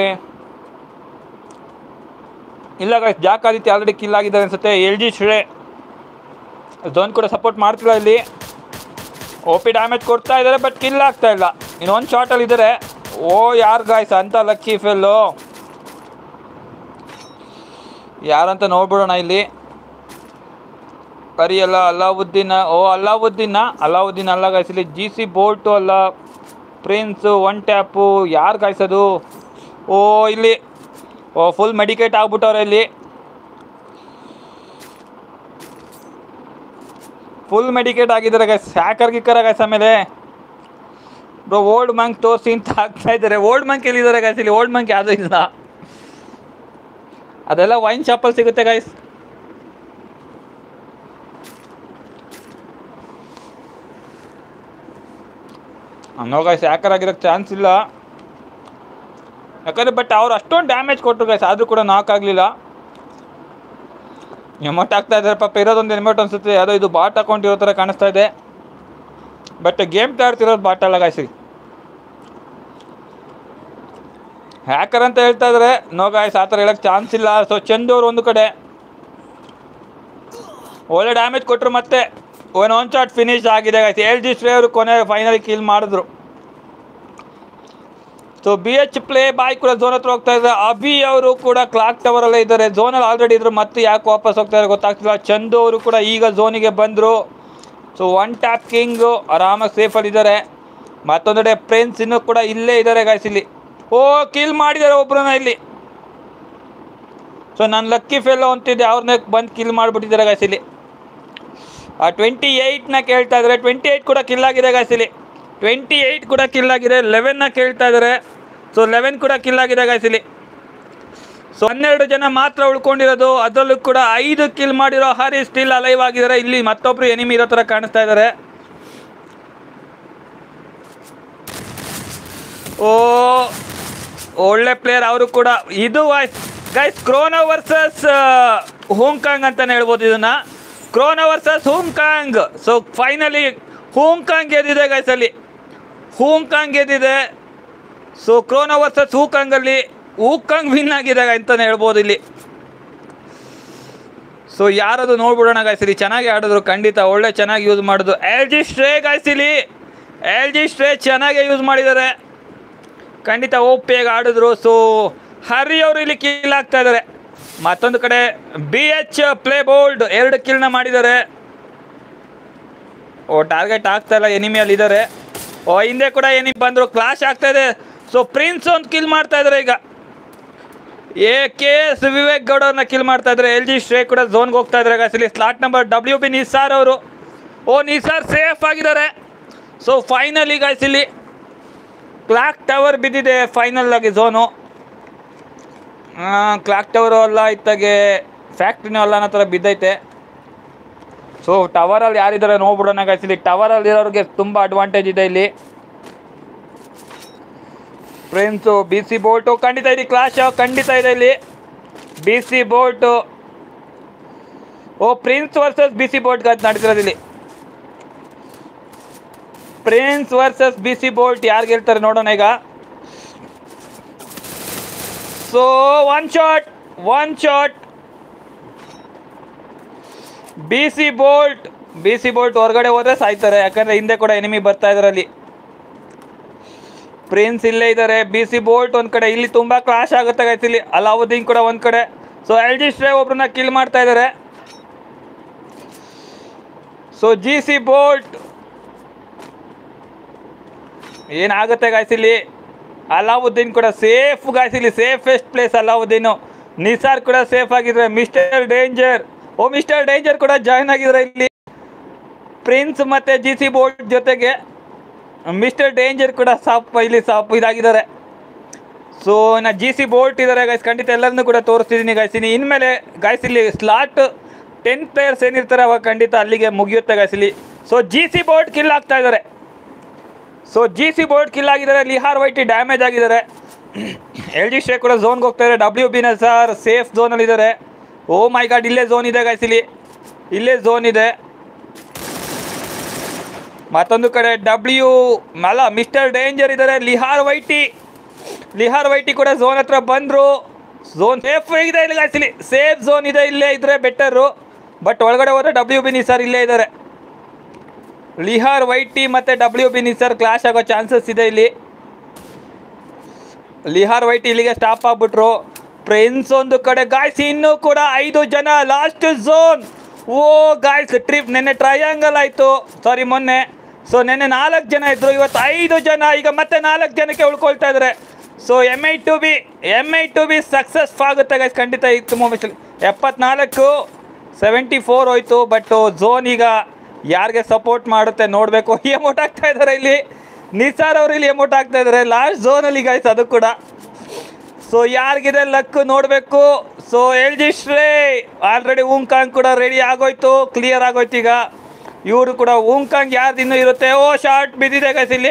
ಇಲ್ಲ guys Jack Aditya already kill ಆಗಿದ್ದಾರೆ ಅನ್ಸುತ್ತೆ ಎಲ್ ಜಿ ಶ್ರೇ ಝೋನ್ ಕೂಡ ಸಪೋರ್ಟ್ ಮಾಡ್ತಿಲ್ಲ ಇಲ್ಲಿ ಓ ಪಿ ಡ್ಯಾಮೇಜ್ ಕೊಡ್ತಾ ಇದ್ದಾರೆ ಬಟ್ ಕಿಲ್ ಆಗ್ತಾ ಇಲ್ಲ ಇನ್ನೊಂದು ಶಾರ್ಟಲ್ಲಿ ಇದ್ದಾರೆ ಓ ಯಾರು ಗಾಯ್ಸ್ ಅಂತ ಲಕ್ಕಿ ಫೆಲ್ಲು ಯಾರಂತ ನೋಡ್ಬಿಡೋಣ ಇಲ್ಲಿ ಕರಿ ಅಲ್ಲ ಅಲ್ಲಾವುದ್ದೀನ ಓ ಅಲ್ಲಾವುದ್ದೀನ ಅಲ್ಲಾವುದ್ದೀನ್ ಅಲ್ಲ ಗಾಯ್ಸಲಿ ಜಿ ಸಿ ಬೋಲ್ಟು ಅಲ್ಲ ಪ್ರಿನ್ಸು ಒನ್ ಟ್ಯಾಪು ಯಾರು ಗಾಯ್ಸೋದು ಓ ಇಲ್ಲಿ ಓ ಫುಲ್ ಮೆಡಿಕೇಟ್ ಆಗ್ಬಿಟ್ಟವ್ರೆ ಇಲ್ಲಿ ಫುಲ್ ಮೆಡಿಕೇಟ್ ಆಗಿದ್ದಾರೆ ಗೈಸ್ ಹ್ಯಾಕರ್ ಗಿಕ್ಕರ ಗೈಸ್ ಆಮೇಲೆ ಬ್ರೋ ಓಲ್ಡ್ ಮಂಕ್ ತೋರಿಸಿ ಅಂತ ಹಾಕ್ತಾ ಇದ್ದಾರೆ ಓಲ್ಡ್ ಮಂಕ್ ಎಲ್ಲಿದ್ದಾರೆ ಗೈಸ್ ಇಲ್ಲಿ ಓಲ್ಡ್ ಮಂಕ್ ಯಾವುದೂ ಇಲ್ಲ ಅದೆಲ್ಲ ವೈನ್ ಶಾಪಲ್ಲಿ ಸಿಗುತ್ತೆ ಗೈಸ್ ಅನ್ನೋ ಗೈಸ್ ಹ್ಯಾಕರ್ ಆಗಿರೋಕ್ಕೆ ಚಾನ್ಸ್ ಇಲ್ಲ ಯಾಕಂದ್ರೆ ಬಟ್ ಅವ್ರು ಅಷ್ಟೊಂದು ಡ್ಯಾಮೇಜ್ ಕೊಟ್ಟರು ಗೈಸ್ ಆದರೂ ಕೂಡ ನಾಕ್ ಆಗಲಿಲ್ಲ ಎಮೌಂಟ್ ಆಗ್ತಾ ಇದ್ದಾರೆ ಪಾಪ ಇರೋದೊಂದು ಎಮೌಂಟ್ ಅನ್ಸುತ್ತೆ ಯಾವುದೋ ಇದು ಬಾಟ್ ಅಕೌಂಟ್ ಇರೋ ಥರ ಕಾಣಿಸ್ತಾ ಇದೆ ಬಟ್ ಗೇಮ್ ತಾಡ್ತಿರೋದು ಬಾಟ್ ಅಲ್ಲ ಗಾಯ್ಸಿ ಹ್ಯಾಕರ್ ಅಂತ ಹೇಳ್ತಾ ಇದ್ದಾರೆ ನೋ ಗಾಯ್ಸ್ ಆ ಥರ ಹೇಳಕ್ಕೆ ಚಾನ್ಸ್ ಇಲ್ಲ ಸೊ ಚಂದು ಅವ್ರು ಒಂದು ಕಡೆ ಒಳ್ಳೆ ಡ್ಯಾಮೇಜ್ ಕೊಟ್ಟರು ಮತ್ತೆ ಒನ್ ಒನ್ ಶಾಟ್ ಫಿನಿಶ್ ಆಗಿದೆ ಗಾಯ್ಸ್ ಎಲ್ ಜಿ ಶ್ರೇ ಅವರು ಕೊನೆ ಫೈನಲ್ ಕಿಲ್ ಮಾಡಿದ್ರು so B H play boy ಕೂಡ ಝೋನ್ ಹತ್ರ ಹೋಗ್ತಾ ಇದ್ದಾರೆ ಅಭಿ ಅವರು ಕೂಡ ಕ್ಲಾಕ್ ಟವರ್ ಅಲ್ಲೇ ಇದ್ದಾರೆ ಝೋನಲ್ಲಿ ಆಲ್ರೆಡಿ ಇದ್ರು ಮತ್ತೆ ಯಾಕೆ ವಾಪಸ್ ಹೋಗ್ತಾ ಇದ್ದಾರೆ ಗೊತ್ತಾಗ್ತಿಲ್ಲ ಚಂದು ಅವರು ಕೂಡ ಈಗ ಝೋನಿಗೆ ಬಂದರು ಸೊ ಒನ್ ಟ್ಯಾಪ್ ಕಿಂಗು ಆರಾಮಾಗಿ ಸೇಫಲ್ಲಿದ್ದಾರೆ ಮತ್ತೊಂದೆಡೆ ಪ್ರಿನ್ಸ್ ಇನ್ನೂ ಕೂಡ ಇಲ್ಲೇ ಇದ್ದಾರೆ ಗಾಯ್ಸ್ ಇಲ್ಲಿ ಓ ಕಿಲ್ ಮಾಡಿದ್ದಾರೆ ಒಬ್ರನ್ನ ಇಲ್ಲಿ ಸೊ ನಾನು ಲಕ್ಕಿ ಫೆಲ್ಲೋ ಅಂತಿದ್ದೆ ಅವ್ರನ್ನ ಬಂದು ಕಿಲ್ ಮಾಡಿಬಿಟ್ಟಿದ್ದಾರೆ ಗಾಯ್ಸ್ ಇಲ್ಲಿ ಆ ಟ್ವೆಂಟಿ ಏಯ್ಟ್ನ ಕೇಳ್ತಾ ಇದ್ದಾರೆ ಟ್ವೆಂಟಿ ಏಯ್ಟ್ ಕೂಡ ಕಿಲ್ ಆಗಿದೆ ಗಾಯ್ಸ್ ಇಲ್ಲಿ ಟ್ವೆಂಟಿ ಏಯ್ಟ್ ಕೂಡ ಕಿಲ್ ಆಗಿದೆ ಲೆವೆನ್ನ ಕೇಳ್ತಾ ಇದ್ದಾರೆ ಸೊ ಲೆವೆನ್ ಕೂಡ ಕಿಲ್ ಆಗಿದೆ ಗಾಯ್ಸ್ ಇಲ್ಲಿ ಸೊ ಹನ್ನೆರಡು ಜನ ಮಾತ್ರ ಉಳ್ಕೊಂಡಿರೋದು ಅದರಲ್ಲೂ ಕೂಡ ಐದು ಕಿಲ್ ಮಾಡಿರೋ ಹರಿ ಸ್ಟಿಲ್ ಅಲೈವ್ ಆಗಿದ್ದಾರೆ ಇಲ್ಲಿ ಮತ್ತೊಬ್ರು ಎನಿಮಿ ಇರೋ ಥರ ಕಾಣಿಸ್ತಾ ಇದ್ದಾರೆ ಓ ಒಳ್ಳೆ ಪ್ಲೇಯರ್ ಅವರು ಕೂಡ ಇದು ಗೈಸ್ ಕ್ರೋನೋ ವರ್ಸಸ್ ಹೋಂಕಾಂಗ್ ಅಂತಾನೆ ಹೇಳ್ಬೋದು ಇದನ್ನ chrono versus Hong Kong so finally Hong Kong ಗೆದ್ದಿದೆ ಗೈಸ್ ಅಲ್ಲಿ ಹೋಂಕಾಂಗ್ ಗೆದ್ದಿದೆ ಸೊ ಕ್ರೋನೋ ವರ್ಸಸ್ ಹೂಕಾಂಗ್ ಅಲ್ಲಿ ಹೂಕಾಂಗ್ ವಿನ್ ಆಗಿದೆ ಅಂತಾನೆ ಹೇಳ್ಬೋದು ಇಲ್ಲಿ ಸೊ ಯಾರದು ನೋಡ್ಬಿಡೋಣ ಗಾಯ್ಸ್ ಇಲ್ಲಿ ಚೆನ್ನಾಗಿ ಆಡಿದ್ರು ಖಂಡಿತ ಒಳ್ಳೆ ಚೆನ್ನಾಗಿ ಯೂಸ್ ಮಾಡಿದ್ರು ಎಲ್ ಜಿ ಸ್ಟ್ರೇ ಗಾಯ್ಸ್ ಇಲ್ಲಿ ಎಲ್ ಜಿ ಸ್ಟ್ರೇ ಚೆನ್ನಾಗೇ ಯೂಸ್ ಮಾಡಿದ್ದಾರೆ ಖಂಡಿತ ಓಪಿಯಾಗಿ ಆಡಿದ್ರು ಸೊ ಹರಿ ಅವರು ಇಲ್ಲಿ ಕಿಲ್ ಆಗ್ತಾ ಇದ್ದಾರೆ ಮತ್ತೊಂದು ಕಡೆ ಬಿ ಎಚ್ ಪ್ಲೇ ಬೋಲ್ಡ್ ಎರಡು ಕಿಲ್ನ ಮಾಡಿದ್ದಾರೆ ಓ ಟಾರ್ಗೆಟ್ ಆಗ್ತಾ ಇಲ್ಲ ಎನಿಮಿಯಲ್ಲಿ ಇದ್ದಾರೆ ಓ ಹಿಂದೆ ಕೂಡ ಎನಿಮಿ ಬಂದರು ಕ್ಲಾಶ್ ಆಗ್ತಾ ಇದೆ ಸೊ ಪ್ರಿನ್ಸ್ ಒಂದು ಕಿಲ್ ಮಾಡ್ತಾ ಇದ್ದಾರೆ ಈಗ A K S Vivek Gowda ಅವ್ರನ್ನ ಕಿಲ್ ಮಾಡ್ತಾ ಇದ್ದಾರೆ ಎಲ್ ಜಿ ಶ್ರೇ ಕೂಡ ಝೋನ್ಗೆ ಹೋಗ್ತಾ ಇದ್ದಾರೆ guys. ಇಲ್ಲಿ slot number W B Nisar ಅವರು ಓ ನಿಸಾರ್ ಸೇಫ್ ಆಗಿದ್ದಾರೆ ಸೊ ಫೈನಲಿ ಗಾಯ್ಸ್ ಇಲ್ಲಿ ಕ್ಲಾಕ್ ಟವರ್ ಬಿದ್ದಿದೆ ಫೈನಲ್ ಆಗಿ ಝೋನು ಕ್ಲಾಕ್ ಟವರು ಅಲ್ಲ ಇತ್ತಾಗೆ ಫ್ಯಾಕ್ಟ್ರಿನೂ ಅಲ್ಲ ಅನ್ನೋ ಥರ ಬಿದ್ದೈತೆ ಸೊ ಟವರಲ್ಲಿ ಯಾರಿದ್ದಾರೆ ನೋಡ್ಬಿಡೋಣ guys. ಇಲ್ಲಿ ಟವರಲ್ಲಿ ಇರೋರಿಗೆ ತುಂಬ ಅಡ್ವಾಂಟೇಜ್ ಇದೆ ಇಲ್ಲಿ ಫ್ರೆಂಡ್ಸು ಬಿ ಸಿ ಬೋಲ್ಟು ಖಂಡಿತ ಇಲ್ಲಿ ಕ್ಲಾಶ್ ಖಂಡಿತ ಇದೆ ಇಲ್ಲಿ ಬಿ ಸಿ ಬೋಲ್ಟು ಓ prince versus B C bolt ನಡೀತಿರೋದು ಇಲ್ಲಿ prince versus B C bolt ಯಾರು ಗೆಲ್ತಾರೆ ನೋಡೋಣ ಈಗ so one shot one shot B C bolt B C bolt ಹೊರಗಡೆ ಹೋದ್ರೆ ಸಾಯ್ತಾರೆ ಯಾಕಂದ್ರೆ ಹಿಂದೆ ಕೂಡ ಎನಿಮಿ ಬರ್ತಾ ಇದಾರೆ ಅಲ್ಲಿ ಪ್ರಿನ್ಸ್ ಇಲ್ಲೇ ಇದ್ದಾರೆ ಬಿ ಸಿ ಬೋಲ್ಟ್ ಒಂದ್ ಕಡೆ ಇಲ್ಲಿ ತುಂಬಾ ಕ್ಲಾಶ್ ಆಗುತ್ತೆ guys ಇಲ್ಲಿ ಅಲಾವುದ್ದೀನ್ ಕೂಡ ಒಂದ್ ಕಡೆ ಸೊ ಎಲ್ ಜಿ ಸ್ಟ್ರೇ ಒಬ್ರನ್ನ ಕಿಲ್ ಮಾಡ್ತಾ ಇದ್ದಾರೆ ಸೊ ಜಿ ಸಿ ಬೋಲ್ಟ್ ಏನಾಗುತ್ತೆ ಗಾಯ್ಸ್ ಇಲ್ಲಿ ಅಲಾವುದ್ದೀನ್ ಕೂಡ ಸೇಫ್ ಗಾಯ್ಸ್ ಇಲ್ಲಿ ಸೇಫೆಸ್ಟ್ ಪ್ಲೇಸ್ ಅಲಾವುದ್ದೀನು ನಿಸಾರ್ ಕೂಡ ಸೇಫ್ ಆಗಿದ್ರೆ ಮಿಸ್ಟರ್ ಡೇಂಜರ್ ಓ ಮಿಸ್ಟರ್ ಡೇಂಜರ್ ಕೂಡ ಜಾಯ್ನ್ ಆಗಿದ್ರೆ ಇಲ್ಲಿ ಪ್ರಿನ್ಸ್ ಮತ್ತೆ ಜಿ ಸಿ ಬೋಲ್ಟ್ ಜೊತೆಗೆ ಮಿಸ್ಟರ್ ಡೇಂಜರ್ ಕೂಡ ಸಾಪ್ ಇಲ್ಲಿ ಸಾಪ್ ಇದಾಗಿದ್ದಾರೆ ಸೊ ನಾ ಜಿ ಸಿ ಬೋಲ್ಟ್ ಇದ್ದಾರೆ ಗೈಸ್ ಖಂಡಿತ ಎಲ್ಲರನ್ನೂ ಕೂಡ ತೋರಿಸ್ತಿದ್ದೀನಿ ಗೈಸ್ ಇನ್ನು ಇನ್ಮೇಲೆ ಗೈಸ್ ಇಲ್ಲಿ ಸ್ಲಾಟ್ ಟೆನ್ ಪ್ಲೇಯರ್ಸ್ ಏನಿರ್ತಾರೆ ಅವಾಗ ಖಂಡಿತ ಅಲ್ಲಿಗೆ ಮುಗಿಯುತ್ತೆ ಗೈಸ್ ಇಲ್ಲಿ so G C bolt kill ಆಗ್ತಾ ಇದ್ದಾರೆ so G C bolt kill ಆಗಿದ್ದಾರೆ ಲಿಹಾರ್ ವೈಟಿ ಡ್ಯಾಮೇಜ್ ಆಗಿದ್ದಾರೆ ಎಲ್ ಜಿ ಸ್ಟೇ ಕೂಡ ಝೋನ್ಗೆ ಹೋಗ್ತಾ ಇದ್ದಾರೆ ಡಬ್ಲ್ಯೂ ಬಿನ ಸರ್ ಸೇಫ್ ಝೋನಲ್ಲಿ ಇದ್ದಾರೆ ಓ ಮೈ ಗಾಡ್ ಇಲ್ಲೇ ಝೋನ್ ಇದೆ ಗೈಸ್ ಇಲ್ಲಿ ಇಲ್ಲೇ ಝೋನ್ ಇದೆ ಮತ್ತೊಂದು ಕಡೆ ಡಬ್ಲ್ಯೂ ಅಲ್ಲ ಮಿಸ್ಟರ್ ಡೇಂಜರ್ ಇದ್ದಾರೆ ಲಿಹಾರ್ ವೈಟಿ ಲಿಹಾರ್ ವೈಟಿ ಕೂಡ ಝೋನ್ ಹತ್ರ ಬಂದರು ಝೋನ್ ಸೇಫ್ ಇದೆ ಇಲ್ಲಿ guys ಇಲ್ಲಿ ಸೇಫ್ ಝೋನ್ ಇದೆ ಇಲ್ಲೇ ಇದ್ರೆ ಬೆಟರು ಬಟ್ ಒಳಗಡೆ ಹೋದ್ರೆ ಡಬ್ಲ್ಯೂ ಬಿ ನಿಸಾರ್ ಇಲ್ಲೇ ಇದ್ದಾರೆ ಲಿಹಾರ್ ವೈಟಿ ಮತ್ತೆ ಡಬ್ಲ್ಯೂ ಬಿ ನಿಸಾರ್ ಕ್ಲಾಶ್ ಆಗೋ ಚಾನ್ಸಸ್ ಇದೆ ಇಲ್ಲಿ ಲಿಹಾರ್ ವೈಟಿ ಇಲ್ಲಿಗೆ ಸ್ಟಾಪ್ ಆಗ್ಬಿಟ್ರು ಪ್ರಿನ್ಸ್ ಒಂದು ಕಡೆ ಗಾಯ್ಸ್ ಇನ್ನೂ ಕೂಡ ಐದು ಜನ ಲಾಸ್ಟ್ ಝೋನ್ ಓ ಗಾಯ್ಸ್ ಟ್ರಿಪ್ ನೆನ್ನೆ ಟ್ರಯಾಂಗಲ್ ಆಯಿತು ಸಾರಿ ಮೊನ್ನೆ ಸೊ ನೆನ್ನೆ ನಾಲ್ಕು ಜನ ಇದ್ರು ಇವತ್ತು ಐದು ಜನ ಈಗ ಮತ್ತೆ ನಾಲ್ಕು ಜನಕ್ಕೆ ಉಳ್ಕೊಳ್ತಾ ಇದ್ದಾರೆ so M I two B M I two B success ಆಗುತ್ತೆ ಗೈಸ್ ಖಂಡಿತ ಇತ್ತು ಮೊಮೆಂಟ್ ಎಪ್ಪತ್ನಾಲ್ಕು ಸೆವೆಂಟಿ ಫೋರ್ ಹೋಯ್ತು ಬಟ್ ಝೋನ್ ಈಗ ಯಾರಿಗೆ ಸಪೋರ್ಟ್ ಮಾಡುತ್ತೆ ನೋಡಬೇಕು ಎಮೌಂಟ್ ಆಗ್ತಾ ಇದ್ದಾರೆ ಇಲ್ಲಿ ನಿಸಾರ್ ಅವರು ಇಲ್ಲಿ ಎಮೌಂಟ್ ಆಗ್ತಾ ಇದ್ದಾರೆ ಲಾಸ್ಟ್ ಝೋನಲ್ಲಿ ಗೈಸ್ ಅದು ಕೂಡ ಸೊ ಯಾರಿಗಿದೆ ಲಕ್ ನೋಡಬೇಕು so L G Shrey already Hong Kong ಕೂಡ ರೆಡಿ ಆಗೋಯ್ತು ಕ್ಲಿಯರ್ ಆಗೋಯ್ತು ಈಗ ಇವರು ಕೂಡ ಊಂಕಾಂಗ್ ಯಾರ್ದು ಇನ್ನೂ ಇರುತ್ತೆ ಓ ಶಾರ್ಟ್ ಬಿದ್ದಿದೆ ಗೈಸ್ ಇಲ್ಲಿ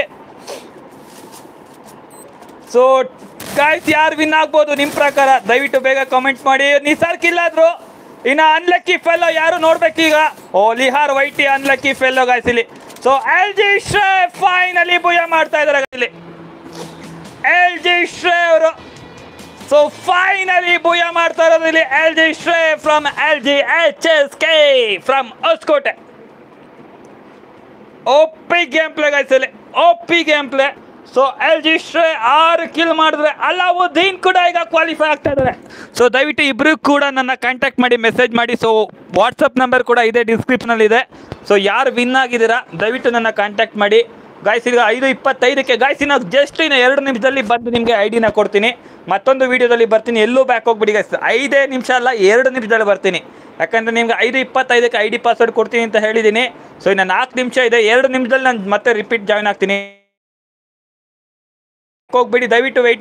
ಸೊ ಗಾಯ್ಸ್ ಯಾರು ವಿನ್ ಆಗ್ಬೋದು ನಿಮ್ಮ ಪ್ರಕಾರ ದಯವಿಟ್ಟು ಬೇಗ ಕಮೆಂಟ್ ಮಾಡಿ ನಿಸಾರ್ ಕಿಲ್ ಆದ್ರು ಇನ್ನು ಅನ್ಲಕ್ಕಿ ಫೆಲ್ಲೋ ಯಾರು ನೋಡ್ಬೇಕೀಗ ಓ ಲಿಹಾರ್ ವೈಟಿ ಅನ್ಲಕ್ಕಿ ಫೆಲ್ಲೋ ಗಾಯ್ಸ್ ಇಲ್ಲಿ so L G Shrey finally booyah ಮಾಡ್ತಾ ಇದ್ದಾರೆ guys ಇಲ್ಲಿ ಎಲ್ ಜಿ ಶ್ರೇ ಅವರು ಸೊ ಫೈನಲಿ ಭುಯ ಮಾಡ್ತಾ ಇರೋದು ಇಲ್ಲಿ L G Shri from L G H S K from Hosakote OP game play guys ಇಲ್ಲಿ OP game play so L G Shrey ಆರು ಕಿಲ್ ಮಾಡಿದ್ರೆ ಅಲಾವುದ್ದೀನ್ ಕೂಡ ಈಗ ಕ್ವಾಲಿಫೈ ಆಗ್ತಾ ಇದ್ದಾರೆ ಸೊ ದಯವಿಟ್ಟು ಇಬ್ರು ಕೂಡ ನನ್ನ ಕಾಂಟ್ಯಾಕ್ಟ್ ಮಾಡಿ ಮೆಸೇಜ್ ಮಾಡಿ ಸೊ ವಾಟ್ಸಪ್ ನಂಬರ್ ಕೂಡ ಇದೆ ಡಿಸ್ಕ್ರಿಪ್ಷನಲ್ಲಿ ಇದೆ ಸೊ ಯಾರು ವಿನ್ ಆಗಿದ್ದೀರಾ ದಯವಿಟ್ಟು ನನ್ನ ಕಾಂಟ್ಯಾಕ್ಟ್ ಮಾಡಿ ಗಾಯ್ಸ್ ಈಗ ಐದು ಇಪ್ಪತ್ತೈದಕ್ಕೆ ಗಾಯ್ಸ್ ಇನ್ನು ಜಸ್ಟ್ ಇನ್ನು ಎರಡು ನಿಮಿಷದಲ್ಲಿ ಬಂದು ನಿಮಗೆ ಐ ಡಿನ ಕೊಡ್ತೀನಿ ಮತ್ತೊಂದು ವಿಡಿಯೋದಲ್ಲಿ ಬರ್ತೀನಿ ಎಲ್ಲೂ ಬ್ಯಾಕ್ ಹೋಗ್ಬಿಡಿ ಗಾಯ್ಸ್ ಐದೇ ನಿಮಿಷ ಅಲ್ಲ ಎರಡು ನಿಮಿಷದಲ್ಲಿ ಬರ್ತೀನಿ ಯಾಕಂದರೆ ನಿಮ್ಗೆ ಐದು ಇಪ್ಪತ್ತೈದಕ್ಕೆ ಐ ಡಿ ಪಾಸ್ವರ್ಡ್ ಕೊಡ್ತೀನಿ ಅಂತ ಹೇಳಿದ್ದೀನಿ ಸೊ ಇನ್ನು ನಾಲ್ಕು ನಿಮಿಷ ಇದೆ ಎರಡು ನಿಮಿಷದಲ್ಲಿ ನಾನು ಮತ್ತೆ ರಿಪೀಟ್ ಜಾಯ್ನ್ ಆಗ್ತೀನಿ ಹೋಗ್ಬಿಡಿ ದಯವಿಟ್ಟು ವೆಯ್ಟ್